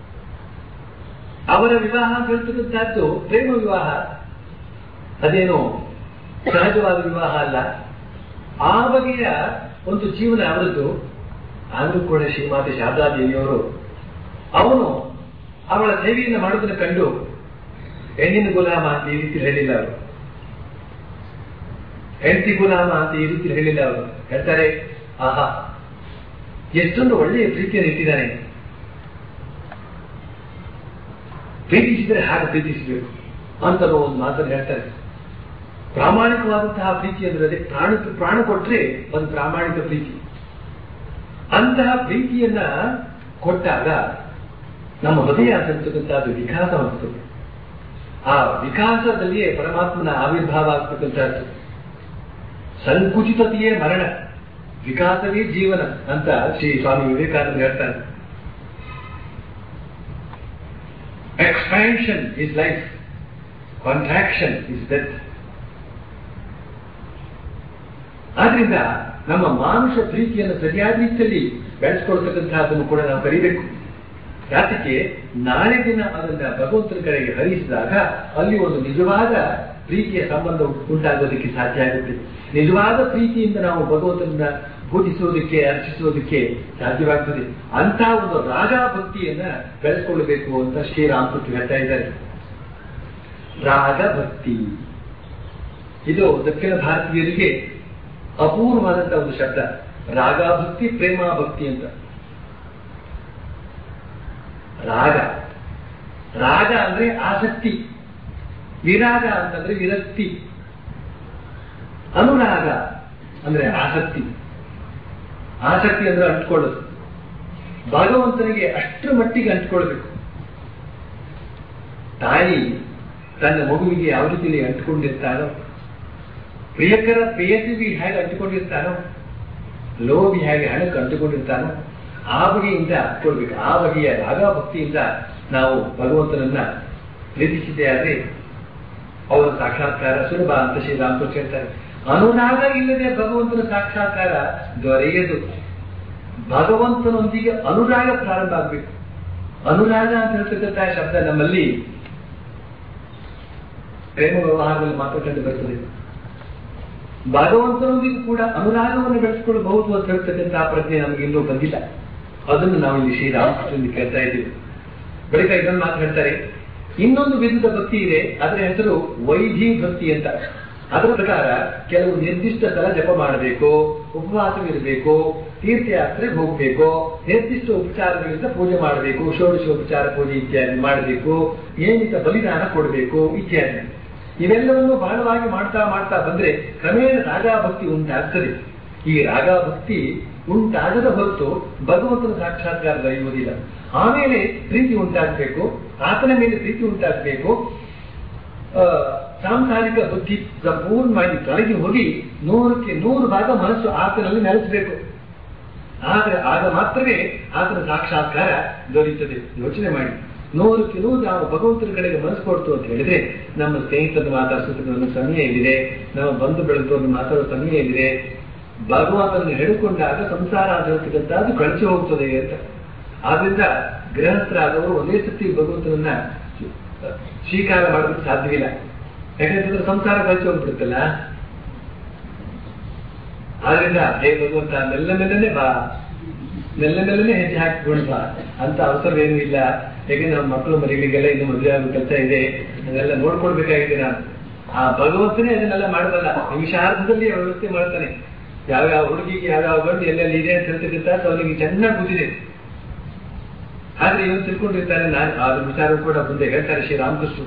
ಅವರ ವಿವಾಹ ಅಂತ ಹೇಳ್ತಕ್ಕಂಥದ್ದು ಪ್ರೇಮ ವಿವಾಹ ಅದೇನು ಸಹಜವಾದ ವಿವಾಹ ಅಲ್ಲ ಆ ಬಗೆಯ ಒಂದು ಜೀವನ ಅವರದ್ದು ಆದರೂ ಕೂಡ ಶ್ರೀಮಾತೆ ಶಾರದಾ ದೇವಿಯವರು ಅವನು ಅವಳ ಸೇವೆಯನ್ನು ಮಾಡೋದನ್ನು ಕಂಡು ಹೆಣ್ಣಿನ ಗುಲಾಮ ಅಂತ ಈ ರೀತಿ ಹೇಳಿಲ್ಲ ಅವರು ಹೆಂಡತಿ ಗುಲಾಮ ಅಂತ ಈ ರೀತಿ ಹೇಳಿಲ್ಲ ಅವರು ಹೇಳ್ತಾರೆ ಆಹಾ ಎಷ್ಟೊಂದು ಒಳ್ಳೆಯ ಪ್ರೀತಿಯನ್ನು ಇಟ್ಟಿದ್ದಾನೆ ಪ್ರೀತಿಸಿದರೆ ಹಾಗೆ ಪ್ರೀತಿಸಬೇಕು ಅಂತ ಒಂದು ಮಾತನ್ನು ಹೇಳ್ತಾರೆ ಪ್ರಾಮಾಣಿಕವಾದಂತಹ ಪ್ರೀತಿ ಅಂದ್ರೆ ಅದೇ ಪ್ರಾಣ ಪ್ರಾಣ ಕೊಟ್ರೆ ಒಂದು ಪ್ರಾಮಾಣಿಕ ಪ್ರೀತಿ ಅಂತಹ ಪ್ರೀತಿಯನ್ನ ಕೊಟ್ಟಾಗ ನಮ್ಮ ಹೃದಯ ಅಂತಕ್ಕಂಥದ್ದು ವಿಕಾಸ ಆಗ್ತದೆ ಆ ವಿಕಾಸದಲ್ಲಿಯೇ ಪರಮಾತ್ಮನ ಆವಿರ್ಭಾವ ಆಗ್ತಕ್ಕಂಥದ್ದು ಸಂಕುಚಿತತೆಯೇ ಮರಣ ವಿಕಾಸವೇ ಜೀವನ ಅಂತ ಶ್ರೀ ಸ್ವಾಮಿ ವಿವೇಕಾನಂದ ಹೇಳ್ತಾರೆ expansion is life contraction is death ಆದ್ರಿಂದ ನಮ್ಮ ಮಾನುಷ ಪ್ರೀತಿಯನ್ನು ಸರಿಯಾದ ರೀತಿಯಲ್ಲಿ ಬೆಳೆಸ್ಕೊಳ್ತಕ್ಕಂತಹದನ್ನು ಕೂಡ ನಾವು ಕರಿಬೇಕು ಯಾತಕ್ಕೆ ನಾಳೆ ದಿನ ಅದನ್ನ ಭಗವಂತನ ಕಡೆಗೆ ಹರಿಸಿದಾಗ ಅಲ್ಲಿ ಒಂದು ನಿಜವಾದ ಪ್ರೀತಿಯ ಸಂಬಂಧ ಉಂಟಾಗೋದಕ್ಕೆ ಸಾಧ್ಯ ಆಗುತ್ತೆ ನಿಜವಾದ ಪ್ರೀತಿಯಿಂದ ನಾವು ಭಗವಂತನ ಪೂಜಿಸುವುದಕ್ಕೆ ಅರ್ಚಿಸುವುದಕ್ಕೆ ಸಾಧ್ಯವಾಗ್ತದೆ ಅಂತ ಒಂದು ರಾಗ ಭಕ್ತಿಯನ್ನ ಬೆಳೆಸ್ಕೊಳ್ಳಬೇಕು ಅಂತ ಶ್ರೀರಾಮಕೃಷ್ಣ ಹೇಳ್ತಾ ಇದ್ದಾರೆ ರಾಗ ಭಕ್ತಿ ಇದು ದಕ್ಷಿಣ ಭಾರತೀಯರಿಗೆ ಅಪೂರ್ವವಾದಂತಹ ಒಂದು ಶಬ್ದ ರಾಗ ಭಕ್ತಿ ಪ್ರೇಮ ಭಕ್ತಿ ಅಂತ ರಾಗ ರಾಗ ಅಂದ್ರೆ ಆಸಕ್ತಿ ವಿರಾಗ ಅಂತಂದ್ರೆ ವಿರಕ್ತಿ ಅನುರಾಗ ಅಂದ್ರೆ ಆಸಕ್ತಿ ಆಸಕ್ತಿ ಅಂದ್ರೆ ಅಂಟ್ಕೊಳ್ಳೋದು ಭಗವಂತನಿಗೆ ಅಷ್ಟರ ಮಟ್ಟಿಗೆ ಅಂಟ್ಕೊಳ್ಬೇಕು ತಾಯಿ ತನ್ನ ಮಗುವಿಗೆ ಯಾವ ರೀತಿಯಲ್ಲಿ ಅಂಟ್ಕೊಂಡಿರ್ತಾರೋ ಪ್ರಿಯಕರ ಪ್ರೇಯಸಿಗೆ ಹೇಗೆ ಅಂಟಿಕೊಂಡಿರ್ತಾನೋ ಲೋಭಿ ಹೇಗೆ ಹಣಕ್ಕೆ ಅಂಟಿಕೊಂಡಿರ್ತಾನೋ ಆ ಬಗೆಯಿಂದ ಅಂಟ್ಕೊಳ್ಬೇಕು ಆ ಬಗೆಯ ರಾಗ ಭಕ್ತಿಯಿಂದ ನಾವು ಭಗವಂತನನ್ನ ಪ್ರೀತಿಸಿದ್ದೇ ಆದ್ರೆ ಅವರ ಸಾಕ್ಷಾತ್ಕಾರ ಸುಲಭ ಅಂತ ಶ್ರೀರಾಮಕೃಷ್ಣ ಹೇಳ್ತಾರೆ ಅನುರಾಗ ಇಲ್ಲದೆ ಭಗವಂತನ ಸಾಕ್ಷಾತ್ಕಾರ ದೊರೆಯದು ಭಗವಂತನೊಂದಿಗೆ ಅನುರಾಗ ಪ್ರಾರಂಭ ಆಗಬೇಕು ಅನುರಾಗ ಅಂತ ಹೇಳ್ತಕ್ಕಂತಹ ಶಬ್ದ ನಮ್ಮಲ್ಲಿ ಪ್ರೇಮ ವ್ಯವಹಾರದಲ್ಲಿ ಮಾತ್ರ ಕಂಡು ಬರ್ತದೆ ಭಗವಂತನೊಂದಿಗೂ ಕೂಡ ಅನುರಾಗವನ್ನು ಬೆಳೆಸ್ಕೊಳ್ಬಹುದು ಅಂತ ಹೇಳ್ತಕ್ಕಂತಹ ಪ್ರಜ್ಞೆ ನಮಗೆ ಇನ್ನೂ ಬಂದಿಲ್ಲ ಅದನ್ನು ನಾವು ಇಲ್ಲಿ ಶ್ರೀರಾಮಕೃಷ್ಣನಿಂದ ಕೇಳ್ತಾ ಇದ್ದೀವಿ ಬಳಿಕ ಇದನ್ನು ಮಾತು ಹೇಳ್ತಾರೆ ಇನ್ನೊಂದು ವಿಧದ ಭಕ್ತಿ ಇದೆ ಅದರ ಹೆಸರು ವೈಧಿ ಭಕ್ತಿ ಅಂತ ಅದರ ಪ್ರಕಾರ ಕೆಲವು ನಿರ್ದಿಷ್ಟ ಸ್ಥಳ ಜಪ ಮಾಡಬೇಕು ಉಪವಾಸವಿರಬೇಕು ತೀರ್ಥಯಾತ್ರೆಗೆ ಹೋಗಬೇಕು ನಿರ್ದಿಷ್ಟ ಉಪಚಾರಗಳಿಂದ ಪೂಜೆ ಮಾಡಬೇಕು ಷೋಡಶ ಉಪಚಾರ ಪೂಜೆ ಇತ್ಯಾದಿ ಮಾಡಬೇಕು ನಿಯಮಿತ ಬಲಿದಾನ ಕೊಡಬೇಕು ಇತ್ಯಾದಿ ಇವೆಲ್ಲವನ್ನು ಬಹಳವಾಗಿ ಮಾಡ್ತಾ ಮಾಡ್ತಾ ಬಂದ್ರೆ ಕ್ರಮೇಣ ರಾಗಾಭಕ್ತಿ ಉಂಟಾಗ್ತದೆ ಈ ರಾಗಾಭಕ್ತಿ ಉಂಟಾಗದ ಹೊರತು ಭಗವಂತನ ಸಾಕ್ಷಾತ್ಕಾರ ದೊರೆಯುವುದಿಲ್ಲ ಆಮೇಲೆ ಪ್ರೀತಿ ಉಂಟಾಗಬೇಕು ಆತನ ಮೇಲೆ ಪ್ರೀತಿ ಉಂಟಾಗಬೇಕು ಆ, ಸಾಂಸಾರಿಕ ಬುದ್ಧಿ ಸಂಪೂರ್ಣವಾಗಿ ತೊಲಗಿ ಹೋಗಿ ನೂರಕ್ಕೆ ನೂರು ಭಾಗ ಮನಸ್ಸು ಆತನಲ್ಲಿ ನೆಲೆಸಬೇಕು ಆದ್ರೆ ಆಗ ಮಾತ್ರವೇ ಆತನ ಸಾಕ್ಷಾತ್ಕಾರ ದೊರೆಯುತ್ತದೆ ಯೋಚನೆ ಮಾಡಿ ನೂರಕ್ಕೆ ನೂರು ನಾವು ಭಗವಂತನ ಕಡೆಗೆ ಮನಸ್ಸು ಕೊಡ್ತು ಅಂತ ಹೇಳಿದ್ರೆ ನಮ್ಮ ಸ್ನೇಹಿತರನ್ನು ಮಾತಾಡಿಸೋದಕ್ಕೆ ನಮ್ಮ ಸಮಯ ಎಲ್ಲಿದೆ ನಮ್ಮ ಬಂಧು ಬೆಳೆದವ್ರನ್ನು ಮಾತಾಡೋ ಸಮಯ ಎಲ್ಲಿದೆ ಭಗವಂತನನ್ನು ಹಿಡ್ಕೊಂಡಾಗ ಸಂಸಾರ ಆಗಿರತಕ್ಕಂಥದ್ದು ಕಳಚಿ ಹೋಗ್ತದೆ ಅಂತ ಆದ್ರಿಂದ ಗೃಹಸ್ಥರಾದವರು ಒಂದೇ ಸತಿ ಭಗವಂತನನ್ನ ಸ್ವೀಕಾರ ಮಾಡೋದಕ್ಕೆ ಸಾಧ್ಯವಿಲ್ಲ ಯಾಕಂತಂದ್ರೆ ಸಂಸಾರ ಕಳಚಿ ಹೋಗ್ಬಿಡುತ್ತಲ್ಲ ಆದ್ರಿಂದ ಹೇ ಭಗವಂತ ಮೆಲ್ಲ ಮೆಲ್ಲನೆ ಬಾ ಮೆಲ್ಲ ಮೆಲ್ಲನೆ ಹೆಜ್ಜೆ ಹಾಕಿಕೊಂಡು ಬಾ ಅಂತ ಅವಸರವೇನೂ ಇಲ್ಲ ಯಾಕಂದ್ರೆ ನಮ್ಮ ಮಕ್ಕಳು ಮರಿಗಳಿಗೆಲ್ಲ ಇನ್ನು ಮದುವೆ ಆಗೋ ಕೆಲಸ ಇದೆ ಅದೆಲ್ಲ ನೋಡ್ಕೊಳ್ಬೇಕಾಗಿದೆ ನಾನು ಆ ಭಗವಂತನೇ ಅದನ್ನೆಲ್ಲ ಮಾಡಬಲ್ಲ ನಿಮಿಷಾರ್ಧದಲ್ಲಿ ವ್ಯವಸ್ಥೆ ಮಾಡ್ತಾನೆ ಯಾವ್ಯಾವ ಹುಡುಗಿಗೆ ಯಾವ್ಯಾವ ಗಂಡು ಎಲ್ಲೆಲ್ಲಿ ಇದೆ ಅಂತ ಹೇಳ್ತಕ್ಕಂಥ ಅವನಿಗೆ ಚೆನ್ನಾಗಿ ಗೊತ್ತಿದೆ ಆದ್ರೆ ಇವನು ತಿಳ್ಕೊಂಡಿರ್ತಾನೆ ನಾನು ಅದ್ರ ವಿಚಾರ ಕೂಡ ಮುಂದೆ ಹೇಳ್ತಾರೆ ಶ್ರೀರಾಮಕೃಷ್ಣ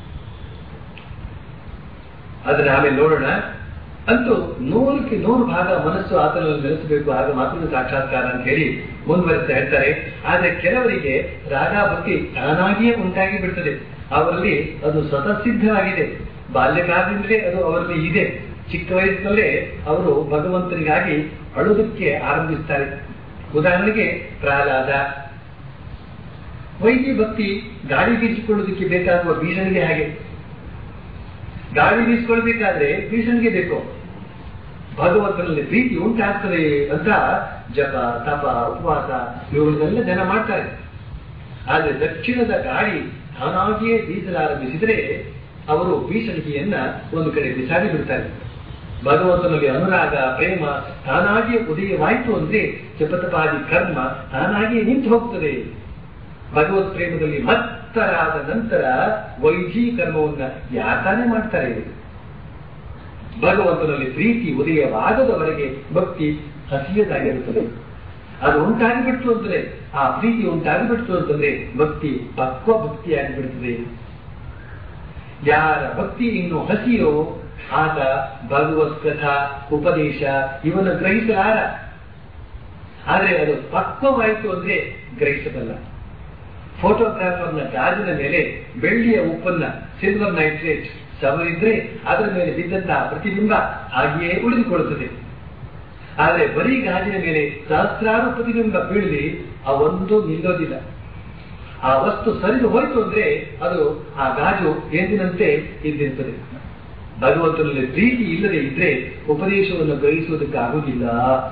ಅದನ್ನ ಆಮೇಲೆ ನೋಡೋಣ ಅಂತೂ ನೂರಕ್ಕೆ ನೂರು ಭಾಗ ಮನಸ್ಸು ಆತನಲ್ಲಿ ನೆಲೆಸಬೇಕು ಆಗ ಮಾತ್ರ ಸಾಕ್ಷಾತ್ಕಾರ ಅಂತ ಹೇಳಿ ಮುಂದುವರಿಸ್ತಾ ಹೇಳ್ತಾರೆ ಆದ್ರೆ ಕೆಲವರಿಗೆ ರಾಗ ಭಕ್ತಿ ತಾನಾಗಿಯೇ ಉಂಟಾಗಿ ಬಿಡ್ತದೆ ಅವರಲ್ಲಿ ಅದು ಸ್ವತಃ ಸಿದ್ಧವಾಗಿದೆ ಬಾಲ್ಯಕಾಲದಿಂದಲೇ ಅದು ಅವರಲ್ಲಿ ಇದೆ ಚಿಕ್ಕ ವಯಸ್ಸಿನಲ್ಲೇ ಅವರು ಭಗವಂತನಿಗಾಗಿ ಅಳುವುದಕ್ಕೆ ಆರಂಭಿಸ್ತಾರೆ ಉದಾಹರಣೆಗೆ ಪ್ರಹ್ಲಾದ ವೈದ್ಯ ಭಕ್ತಿ ಗಾಳಿ ಬೀಸಿಕೊಳ್ಳುವುದಕ್ಕೆ ಬೇಕಾಗುವ ಬೀಸಣಿಗೆ ಹಾಗೆ ಗಾಳಿ ಬೀಸಿಕೊಳ್ಬೇಕಾದ್ರೆ ಬೀಸಣಿಗೆ ಬೇಕು ಭಗವಂತನಲ್ಲಿ ಪ್ರೀತಿ ಉಂಟಾಗ್ತದೆ ಅಂತ ಜಪ ತಪ ಉಪವಾಸ ಇವುಗಳನ್ನೆಲ್ಲ ಜನ ಮಾಡ್ತಾರೆ ಆದ್ರೆ ದಕ್ಷಿಣದ ಗಾಳಿ ತಾನಾಗಿಯೇ ಬೀಸಲಾರಂಭಿಸಿದರೆ ಅವರು ಬೀಸಣಿಗೆಯನ್ನ ಒಂದು ಕಡೆ ಬಿಸಾಡಿ ಬಿಡ್ತಾರೆ ಭಗವಂತನಲ್ಲಿ ಅನುರಾಗ ಪ್ರೇಮ ತಾನಾಗಿಯೇ ಉದಯವಾಯಿತು ಅಂದ್ರೆ ಜಪತಪಾದಿ ಕರ್ಮ ತಾನಾಗಿಯೇ ನಿಂತು ಹೋಗ್ತದೆ ಭಗವತ್ ಪ್ರೇಮದಲ್ಲಿ ಮತ್ತರಾದ ನಂತರ ವೈಜಿ ಕರ್ಮವನ್ನ ಯಾತಾನೆ ಮಾಡ್ತಾರೆ ಭಗವಂತನಲ್ಲಿ ಪ್ರೀತಿ ಉದಯವಾಗದವರೆಗೆ ಭಕ್ತಿ ಹಸಿಯದಾಗಿರುತ್ತದೆ ಅದು ಉಂಟಾಗಿಬಿಡ್ತು ಅಂತಂದ್ರೆ ಆ ಪ್ರೀತಿ ಉಂಟಾಗಿಬಿಡ್ತು ಅಂತಂದ್ರೆ ಭಕ್ತಿ ಪಕ್ವ ಭಕ್ತಿಯಾಗಿಬಿಡ್ತದೆ ಯಾರ ಭಕ್ತಿ ಇನ್ನು ಹಸಿಯೋ ಆತ ಭಗವತ್ ಕಥಾ ಉಪದೇಶ ಇವನ್ನ ಗ್ರಹಿಸಲಾರ ಆದ್ರೆ ಅದು ಪಕ್ವವಾಯಿತು ಅಂದ್ರೆ ಗ್ರಹಿಸಬಲ್ಲ ಫೋಟೋಗ್ರಾಫರ್ನ ಗಾಜಿನ ಮೇಲೆ ಬೆಳ್ಳಿಯ ಉಪ್ಪನ್ನ ಸಿಲ್ವರ್ ನೈಟ್ರೇಟ್ ಸವರಿದ್ರೆ ಅದರ ಮೇಲೆ ಬಿದ್ದಂತಹ ಪ್ರತಿಬಿಂಬ ಹಾಗೆಯೇ ಉಳಿದುಕೊಳ್ಳುತ್ತದೆ ಆದ್ರೆ ಬರೀ ಗಾಜಿನ ಮೇಲೆ ಸಹಸ್ರಾರು ಪ್ರತಿಬಿಂಬ ಬೀಳಲಿ ಆ ಒಂದು ನಿಲ್ಲೋದಿಲ್ಲ ಆ ವಸ್ತು ಸರಿದು ಹೋಯಿತು ಅಂದ್ರೆ ಅದು ಆ ಗಾಜು ಎಂದಿನಂತೆ ಇದ್ದಿರ್ತದೆ ಭಗವಂತನಲ್ಲಿ ಪ್ರೀತಿ ಇಲ್ಲದೆ ಇದ್ರೆ ಉಪದೇಶವನ್ನು ಗ್ರಹಿಸುವುದಕ್ಕೆ ಆಗುವುದಿಲ್ಲ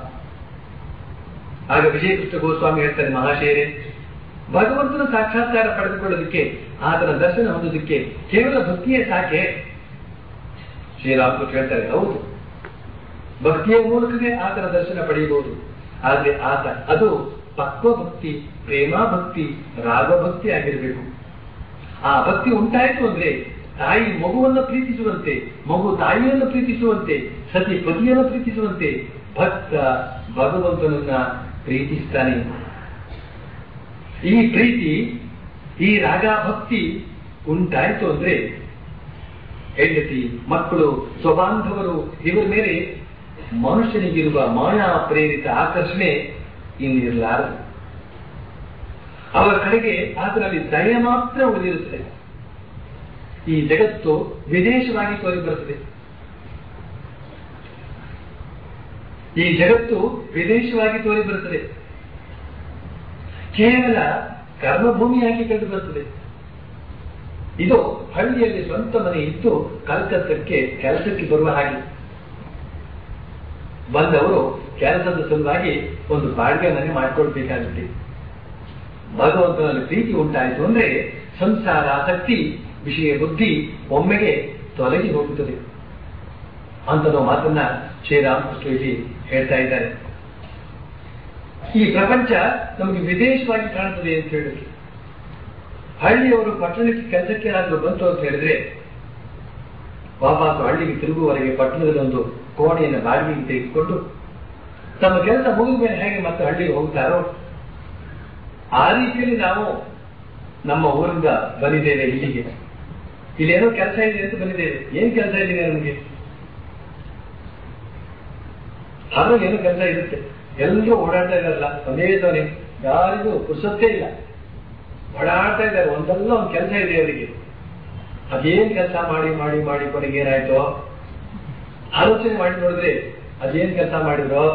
ಆಗ ವಿಜಯಕೃಷ್ಣ ಗೋಸ್ವಾಮಿ ಹೇಳ್ತಾರೆ ಮಹಾಶಯರೇ ಭಗವಂತನ ಸಾಕ್ಷಾತ್ಕಾರ ಪಡೆದುಕೊಳ್ಳೋದಕ್ಕೆ ಆತನ ದರ್ಶನ ಹೊಂದೋದಕ್ಕೆ ಕೇವಲ ಭಕ್ತಿಯೇ ಸಾಕೆ ಶ್ರೀರಾಮಕೃಷ್ಣ ಹೇಳ್ತಾರೆ ಹೌದು ಭಕ್ತಿಯ ಮೂಲಕವೇ ಆತನ ದರ್ಶನ ಪಡೆಯಬಹುದು ಆದ್ರೆ ಆತ ಅದು ಪಕ್ವ ಭಕ್ತಿ ಪ್ರೇಮ ಭಕ್ತಿ ರಾಗ ಭಕ್ತಿ ಆಗಿರಬೇಕು ಆ ಭಕ್ತಿ ಉಂಟಾಯಿತು ಅಂದ್ರೆ ತಾಯಿ ಮಗುವನ್ನು ಪ್ರೀತಿಸುವಂತೆ ಮಗು ತಾಯಿಯನ್ನು ಪ್ರೀತಿಸುವಂತೆ ಸತಿ ಪತಿಯನ್ನು ಪ್ರೀತಿಸುವಂತೆ ಭಕ್ತ ಭಗವಂತನನ್ನ ಪ್ರೀತಿಸ್ತಾನೆ ಈ ಪ್ರೀತಿ ಈ ರಾಗ ಭಕ್ತಿ ಉಂಟಾಯಿತು ಅಂದ್ರೆ ಹೆಂಡತಿ ಮಕ್ಕಳು ಸ್ವಬಾಂಧವರು ಇವರ ಮೇಲೆ ಮನುಷ್ಯನಿಗಿರುವ ಮಾಯಾ ಪ್ರೇರಿತ ಆಕರ್ಷಣೆ ಇನ್ನಿರಲಾರದು ಅವರ ಕಡೆಗೆ ಆತನಲ್ಲಿ ದಯ ಮಾತ್ರ ಉಳಿದಿರುತ್ತದೆ ಈ ಜಗತ್ತು ವಿದೇಶವಾಗಿ ತೋರಿ ಬರುತ್ತದೆ ಈ ಜಗತ್ತು ವಿದೇಶವಾಗಿ ತೋರಿ ಬರುತ್ತದೆ ಕೇವಲ ಕರ್ಮಭೂಮಿಯಾಗಿ ಕಂಡು ಬರುತ್ತದೆ ಇದು ಹಳ್ಳಿಯಲ್ಲಿ ಸ್ವಂತ ಮನೆ ಇದ್ದು ಕಲ್ಕತ್ತಕ್ಕೆ ಕೆಲಸಕ್ಕೆ ಬರುವ ಹಾಗೆ ಬಂದವರು ಕೆಲಸದ ಸಲುವಾಗಿ ಒಂದು ಬಾಡಿಗೆ ಮನೆ ಮಾಡಿಕೊಳ್ಬೇಕಾಗುತ್ತೆ ಭಗವಂತನಲ್ಲಿ ಪ್ರೀತಿ ಉಂಟಾಯಿತು ಅಂದ್ರೆ ಸಂಸಾರ ಆಸಕ್ತಿ ವಿಷಯ ಬುದ್ಧಿ ಒಮ್ಮೆಗೆ ತೊಲಗಿ ಹೋಗುತ್ತದೆ ಅಂತ ಮಾತನ್ನ ಶ್ರೀರಾಮಕೃಷ್ಣಜಿ ಹೇಳ್ತಾ ಇದ್ದಾರೆ ಈ ಪ್ರಪಂಚ ನಮಗೆ ವಿದೇಶವಾಗಿ ಕಾಣುತ್ತದೆ ಅಂತ ಹೇಳಿದ್ರು ಹಳ್ಳಿಯವರು ಪಟ್ಟಣಕ್ಕೆ ಕೆಲಸಕ್ಕೆ ಏನಾದ್ರೂ ಬಂತು ಅಂತ ಹೇಳಿದ್ರೆ ವಾಪಸ್ ಹಳ್ಳಿಗೆ ತಿರುಗುವವರೆಗೆ ಪಟ್ಟಣದಲ್ಲಿ ಒಂದು ಕೋಣೆಯನ್ನು ಬಾಡಿಗೆಗೆ ತೆಗೆದುಕೊಂಡು ತಮ್ಮ ಕೆಲಸ ಮುಗಿದ ಮೇಲೆ ಹೇಗೆ ಮತ್ತೆ ಹಳ್ಳಿಗೆ ಹೋಗ್ತಾರೋ ಆ ರೀತಿಯಲ್ಲಿ ನಾವು ನಮ್ಮ ಊರಿಂದ ಬಂದಿದ್ದೇವೆ ಇಲ್ಲಿಗೆ ಇಲ್ಲೇನೋ ಕೆಲಸ ಇದೆ ಅಂತ ಬಂದಿದ್ದೇವೆ ಏನ್ ಕೆಲಸ ಇದೆ ನಮಗೆ ಆದ್ರೂ ಏನೋ ಕೆಲಸ ಇರುತ್ತೆ ಎಲ್ಲರೂ ಓಡಾಡ್ತಾ ಇದಾರಲ್ಲ ಒಂದೇ ತಾನೆ ಯಾರಿಗೂ ಪುರ್ಸತ್ತೇ ಇಲ್ಲ ಓಡಾಡ್ತಾ ಇದ್ದಾರೆ ಒಂದಲ್ಲ ಒಂದು ಕೆಲಸ ಇದೆ ಅವರಿಗೆ ಅದೇನ್ ಕೆಲಸ ಮಾಡಿ ಮಾಡಿ ಮಾಡಿ ಕೊನೆಗೆ ಏನಾಯ್ತು ಆಲೋಚನೆ ಮಾಡಿ ನೋಡಿದ್ರೆ ಅದೇನ್ ಕೆಲಸ ಮಾಡಿದ್ರು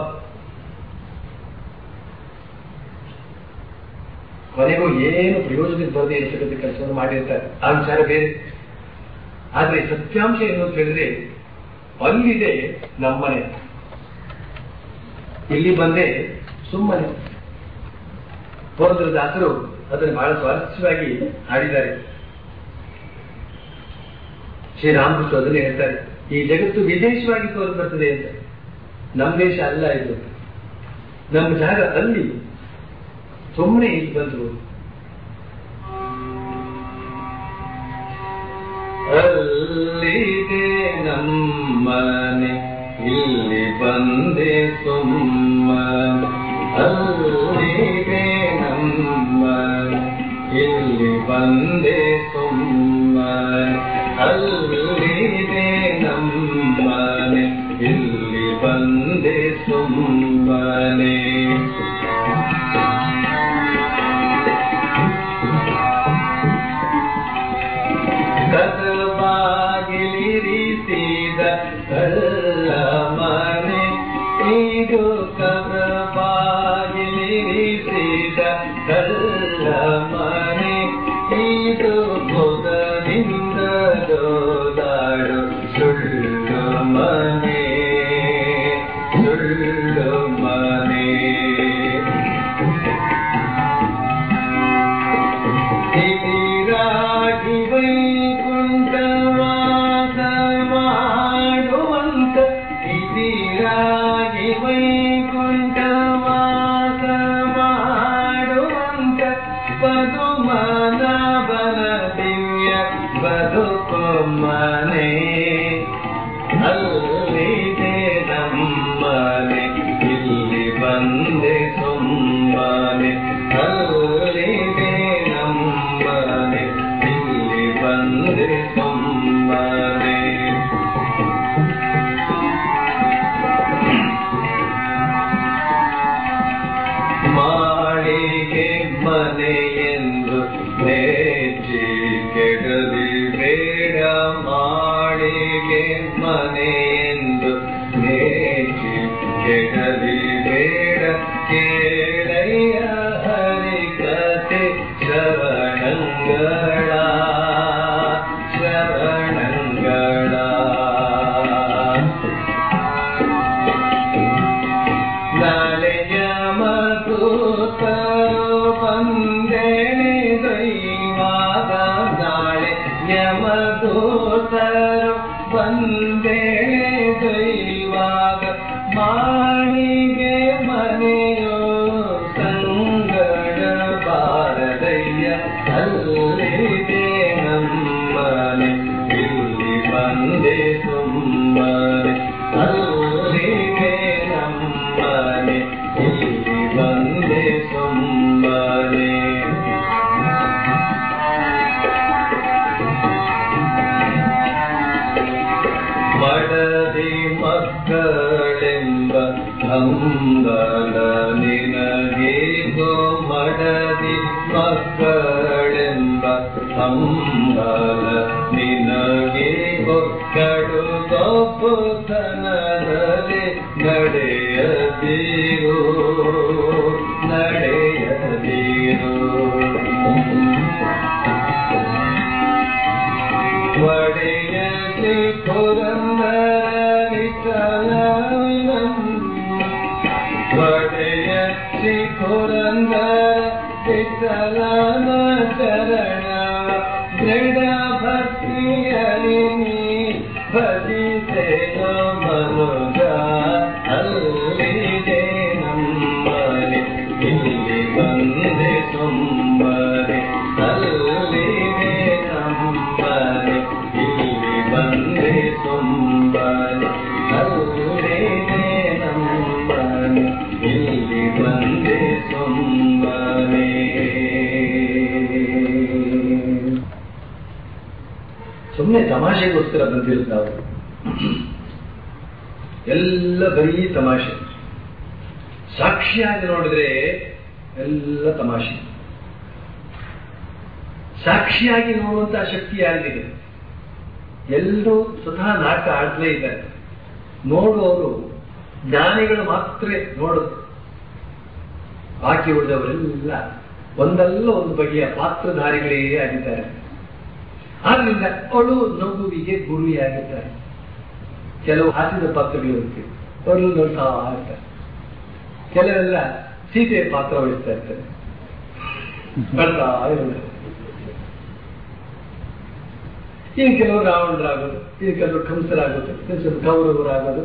ಕೊನೆಗೂ ಏನು ಪ್ರಯೋಜನಕ್ಕೆ ಬರದೆ ಇರ್ತಕ್ಕಂಥ ಕೆಲಸವನ್ನು ಮಾಡಿರ್ತಾರೆ ಆ ವಿಚಾರ ಬೇರೆ ಆದ್ರೆ ಸತ್ಯಾಂಶ ಏನು ಅಂತ ಹೇಳಿದ್ರೆ ಅಲ್ಲಿದೆ ನಮ್ಮನೆ ಇಲ್ಲಿ ಬಂದೆ ಸುಮ್ಮನೆ ದಾಸರು ಅದನ್ನು ಬಹಳ ಸ್ವಾರಸ್ಯವಾಗಿ ಹಾಡಿದ್ದಾರೆ ಶ್ರೀರಾಮಕೃಷ್ಣ ಅದನ್ನೇ ಹೇಳ್ತಾರೆ ಈ ಜಗತ್ತು ವಿದೇಶವಾಗಿ ತೋರಿ ಬರ್ತದೆ ಅಂತ ನಮ್ಮ ದೇಶ ಅಲ್ಲ ಇದು ನಮ್ಮ ಜಾಗ ಅಲ್ಲಿ ಸುಮ್ಮನೆ ಇಲ್ಲಿ ಬಂದ್ರು ಅಲ್ಲಿದೆ ನಮ್ಮನೆ ಇಲ್ಲಿ ಬಂದೆ ಸುಮ್ಮನೆ ಅಲ್ಲಿದೆ ನಮ್ಮನೆ ಇಲ್ಲಿ ಬಂದೆ ಸುಮ್ಮನೆ ಅಲ್ಲಿದೆ ನಮ್ಮನೆ ಇಲ್ಲಿ ಬಂದೆ ಸುಮ್ಮನೆ ಕದಬಾಗಿಲಿರಿಸಿದ ಕಳ್ಳ ಮನೆ ಇದು ಕದಬಾಗಿಲಿರಿಸಿದ ಕಳ್ಳ ಮನೆ ಇದು ಮೊದಲಿಂದ ದೋದಾಡು ಸುಳ್ಳು ಮನೆ ಸುಳ್ಳು ಮನೆ ತಿರಿರಾಗಿ ವೈಕುಂಠವಾಸ ಮಾಡುವಂತ ತಿರಿರಾಗಿ ವೈಕುಂಠವಾಸ ಮಾಡುವಂತ ಪದುಮನಾಭನ ದಿವ್ಯ ಬದುಕು ಮನೆ ಅಲ್ಲಿದೆ ನಮ್ಮನೆ ಇಲ್ಲಿ ಬಂದೆ ಸುಮ್ಮನೆ ಅಲ್ಲಿದೆ ನಮ್ಮನೆ ಇಲ್ಲಿ ಬಂದೆ ಸುಮ್ಮನೆ ಮಾಳಿಗೆ ಮನೆಯೆಂದು ನೇಚಿ ಕೆಡಲಿ ಬೇಡ ಮಾಳಿಗೆ ಮನೆಯೆಂದು ನೇಚಿ ಕೆಡಲಿ ಬೇಡ ಕೇಳಯ್ಯ ಹರಿಕತೆ ಶ್ರವಣಂಗಳ ಶ್ರವಣಂಗಳ ನಾಳೆಯ ಮಧುತರು ಬಂದೇನೆ ದೈವಾಗ ನಾಳೆ ಯಮದೂತರು ಬಂದೇನೆ ದೈವಾಗ ಮಾಣಿಗೆ ಮನೆಯೋ ಸಂಗಡ ಬಾರದಯ್ಯ ಅಲ್ಲಿದೆ ನಮ್ಮನೆ ಇಲ್ಲಿ ಬಂದೆ ಸುಮ್ಮನೆ ಅಲ್ಲಿದೆ ನಮ್ಮನೆ ಇಲ್ಲಿ ಬಂದೆ ಸುಮ್ಮನೆ ಮಡದಿ ಮಕ್ಕಳೆಂಬ ಹಂಬಲ ನಿನಗೇಗೋ ಮಡದಿ ಮಕ್ಕಳೆಂಬ ಹಂಬಲ ನಿನಗೇಗೋ ಕಡುಗೊಪ್ಪುತನದಲ್ಲಿ ನಡೆಯದಿರು ನಡೆಯದಿರು ಒಡೆಯ ಶ್ರೀ ಒಡೆಯ ಶ್ರೀ ಪುರಂದರ ವಿಠಲನ ಚರಣ ದೃಢ ಭಕ್ತಿಯಲ್ಲಿ ನೀ ಭಜಿಸೆಯೋ ಮನು ತಮಾಷೆಗೋಸ್ಕರ ಬಂದಿರೋದು ನಾವು ಎಲ್ಲ ಬರೀ ತಮಾಷೆ ಸಾಕ್ಷಿಯಾಗಿ ನೋಡಿದ್ರೆ ಎಲ್ಲ ತಮಾಷೆ ಸಾಕ್ಷಿಯಾಗಿ ನೋಡುವಂತಹ ಶಕ್ತಿ ಯಾರಿಗಿದೆ ಎಲ್ಲರೂ ಸ್ವತಃ ನಾಟಕ ಆಡ್ಲೇ ಇದ್ದಾರೆ ನೋಡುವವರು ಜ್ಞಾನಿಗಳು ಮಾತ್ರ ನೋಡುದು ಬಾಕಿ ಉಳಿದವರೆಲ್ಲ ಒಂದಲ್ಲ ಒಂದು ಬಗೆಯ ಪಾತ್ರಧಾರಿಗಳೇ ಆಗಿದ್ದಾರೆ ಆದ್ರಿಂದ ಅವಳು ನಗುವಿಗೆ ಗುರಿಯಾಗಿದ್ದಾರೆ ಕೆಲವು ಹಾಸಿದ ಪಾತ್ರಗಳು ಇರುತ್ತೆ ಅವರು ನೋಡ್ತಾ ಇರ್ತಾರೆ ಕೆಲವೆಲ್ಲ ಸೀತೆಯ ಪಾತ್ರ ವಹಿಸ್ತಾ ಇರ್ತಾರೆ ಬರ್ತಾ ಇರೋದು ಇನ್ನು ಕೆಲವರು ರಾವಣರಾಗೋದು ಇನ್ನು ಕೆಲವರು ಕಂಸರಾಗೋದು ಇನ್ನು ಸ್ವಲ್ಪ ಕೌರವರಾಗೋದು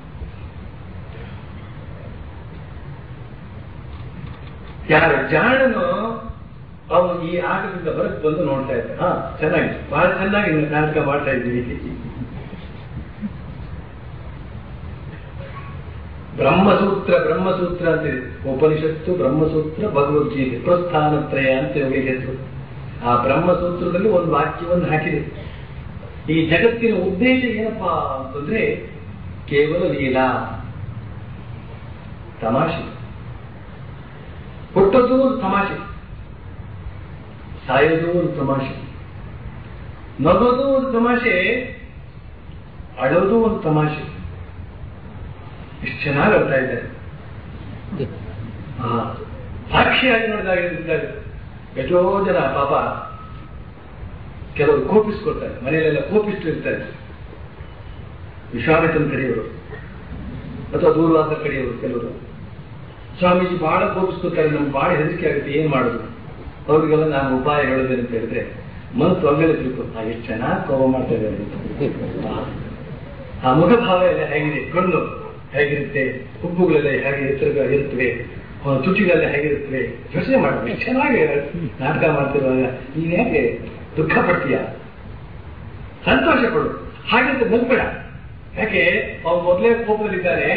ಯಾರು ಜಾಣನು ಅವನು ಈ ಆಟದಿಂದ ಹೊರಗೆ ಬಂದು ನೋಡ್ತಾ ಇದ್ದ ಹಾ ಚೆನ್ನಾಗಿ ಬಹಳ ಚೆನ್ನಾಗಿ ನಾಟಕ ಮಾಡ್ತಾ ಇದ್ದೀವಿ ಬ್ರಹ್ಮಸೂತ್ರ ಬ್ರಹ್ಮಸೂತ್ರ ಅಂತಿದೆ ಉಪನಿಷತ್ತು ಬ್ರಹ್ಮಸೂತ್ರ ಭಗವದ್ಗೀತೆ ಪ್ರಸ್ಥಾನತ್ರಯ ಅಂತ ಇವುಗಳಿಗೆ ಹೆಸರು ಆ ಬ್ರಹ್ಮಸೂತ್ರದಲ್ಲಿ ಒಂದು ವಾಕ್ಯವನ್ನು ಹಾಕಿದೆ ಈ ಜಗತ್ತಿನ ಉದ್ದೇಶ ಏನಪ್ಪಾ ಅಂತಂದ್ರೆ ಕೇವಲ ಲೀಲಾ ತಮಾಷೆ ಹುಟ್ಟೋದು ಒಂದು ತಮಾಷೆ ಸಾಯೋದು ಒಂದು ತಮಾಷೆ ನಗೋದು ಒಂದು ತಮಾಷೆ ಅಳೋದು ಒಂದು ತಮಾಷೆ ಎಷ್ಟು ಚೆನ್ನಾಗಿ ಅರ್ಥ ಇದ್ದಾರೆ ಹಾ ಸಾಕ್ಷಿಯಾಗಿ ನೋಡಿದಾಗ ಇದ್ದಾರೆ ಎಷ್ಟೋ ಜನ ಪಾಪ ಕೆಲವರು ಕೋಪಿಸ್ಕೊಳ್ತಾರೆ ಮನೆಯಲ್ಲೆಲ್ಲ ಕೋಪಿಸ್ತು ಇರ್ತಾರೆ ವಿಶ್ವಾಮಿತ್ರನ್ ಕಡೆಯವರು ಅಥವಾ ದೂರವಾದ ಕಡೆಯವರು ಕೆಲವರು ಸ್ವಾಮೀಜಿ ಬಹಳ ಕೋಪಿಸ್ಕೊತಾರೆ ನಮ್ಗೆ ಬಹಳ ಹೆದರಿಕೆ ಆಗುತ್ತೆ ಏನ್ ಮಾಡೋದು ಅವ್ರಿಗೆಲ್ಲ ನಾನು ಉಪಾಯ ಹೇಳೋದೇನು ಅಂತ ಹೇಳಿದ್ರೆ ಮನಸ್ಸು ಒಮ್ಮೆಲೆ ತಿಳ್ಕೊ ನಾ ಎಷ್ಟು ಚೆನ್ನಾಗಿ ಕೋಪ ಮಾಡ್ತಾ ಇದ್ದಾರೆ ಆ ಮುಖಭಾವ ಎಲ್ಲ ಹೇಗಿದೆ ಕಣ್ಣು ಹೇಗಿರುತ್ತೆ ಹುಬ್ಬುಗಳೆಲ್ಲ ಹೇಗೆ ಎತ್ತರ ಇರುತ್ತವೆ ಅವನ ತುಟಿಗಳೆಲ್ಲ ಹೇಗಿರುತ್ತವೆ ಯೋಚನೆ ಮಾಡಬೇಕು ಎಷ್ಟು ಚೆನ್ನಾಗಿ ನಾಟಕ ಮಾಡ್ತಿರುವಾಗ ನೀನ್ ಹೇಗೆ ದುಃಖ ಪಡ್ತೀಯ ಸಂತೋಷ ಪಡು ಹಾಗಂತ ನಗ್ಬೇಡ ಯಾಕೆ ಅವ್ನು ಮೊದಲೇ ಕೋಪದಲ್ಲಿದ್ದಾನೆ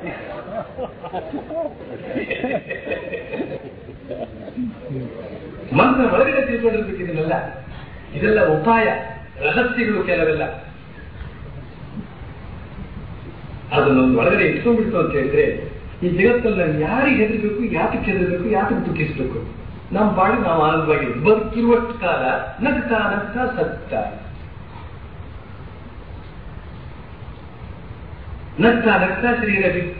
ಮನಸ್ಸಿನ ಒಳಗಡೆ ತಿಳ್ಕೊಂಡಿರ್ಬೇಕು ಇದನ್ನೆಲ್ಲ ಇದೆಲ್ಲ ಉಪಾಯ ರಹಸ್ಯಗಳು ಕೆಲವೆಲ್ಲ ಅದನ್ನೊಂದು ಒಳಗಡೆ ಇಟ್ಕೊಂಡ್ಬಿಡ್ತು ಅಂತ ಹೇಳಿದ್ರೆ ಈ ಜಗತ್ತಲ್ಲಿ ನಾವು ಯಾರಿಗೆ ಹೆದರ್ಬೇಕು ಯಾತಕ್ಕೆ ಹೆದರ್ಬೇಕು ಯಾತಕ್ಕೆ ದುಃಖಿಸ್ಬೇಕು ನಮ್ಮ ಬಾಳಿ ನಾವು ಆನಂದವಾಗಿ ಬದುಕಿರುವಷ್ಟು ಕಾಲ ನಗ್ತಾ ನಗ್ತಾ ಸತ್ತಾ ನಗ್ತಾ ನಗ್ತಾ ಶರೀರ ಬಿಟ್ಟ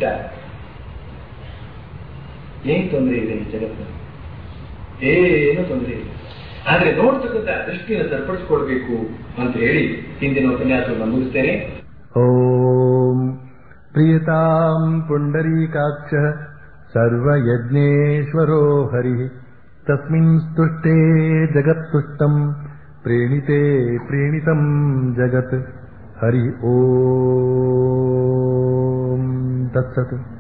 ಏನ್ ತೊಂದರೆ ಇದೆ ಈ ಜಗತ್ತಿನಲ್ಲಿ ಏನು ತೊಂದರೆ ಇಲ್ಲ ಆದ್ರೆ ನೋಡ್ತಕ್ಕಂಥ ದೃಷ್ಟಿಯನ್ನು ಸರಿಪಡಿಸ್ಕೊಳ್ಬೇಕು ಅಂತ ಹೇಳಿ ಹಿಂದಿನ ಉಪನ್ಯಾಸವನ್ನು ಮುಗಿಸ್ತೇನೆ ॐ प्रियताम् पुण्डरीकाक्षः सर्वयज्ञेश्वरो हरिः तस्मिन् स्तुष्टे जगत्तुष्टम् प्रेणिते प्रेणितम् जगत् हरि ॐ तत्सत्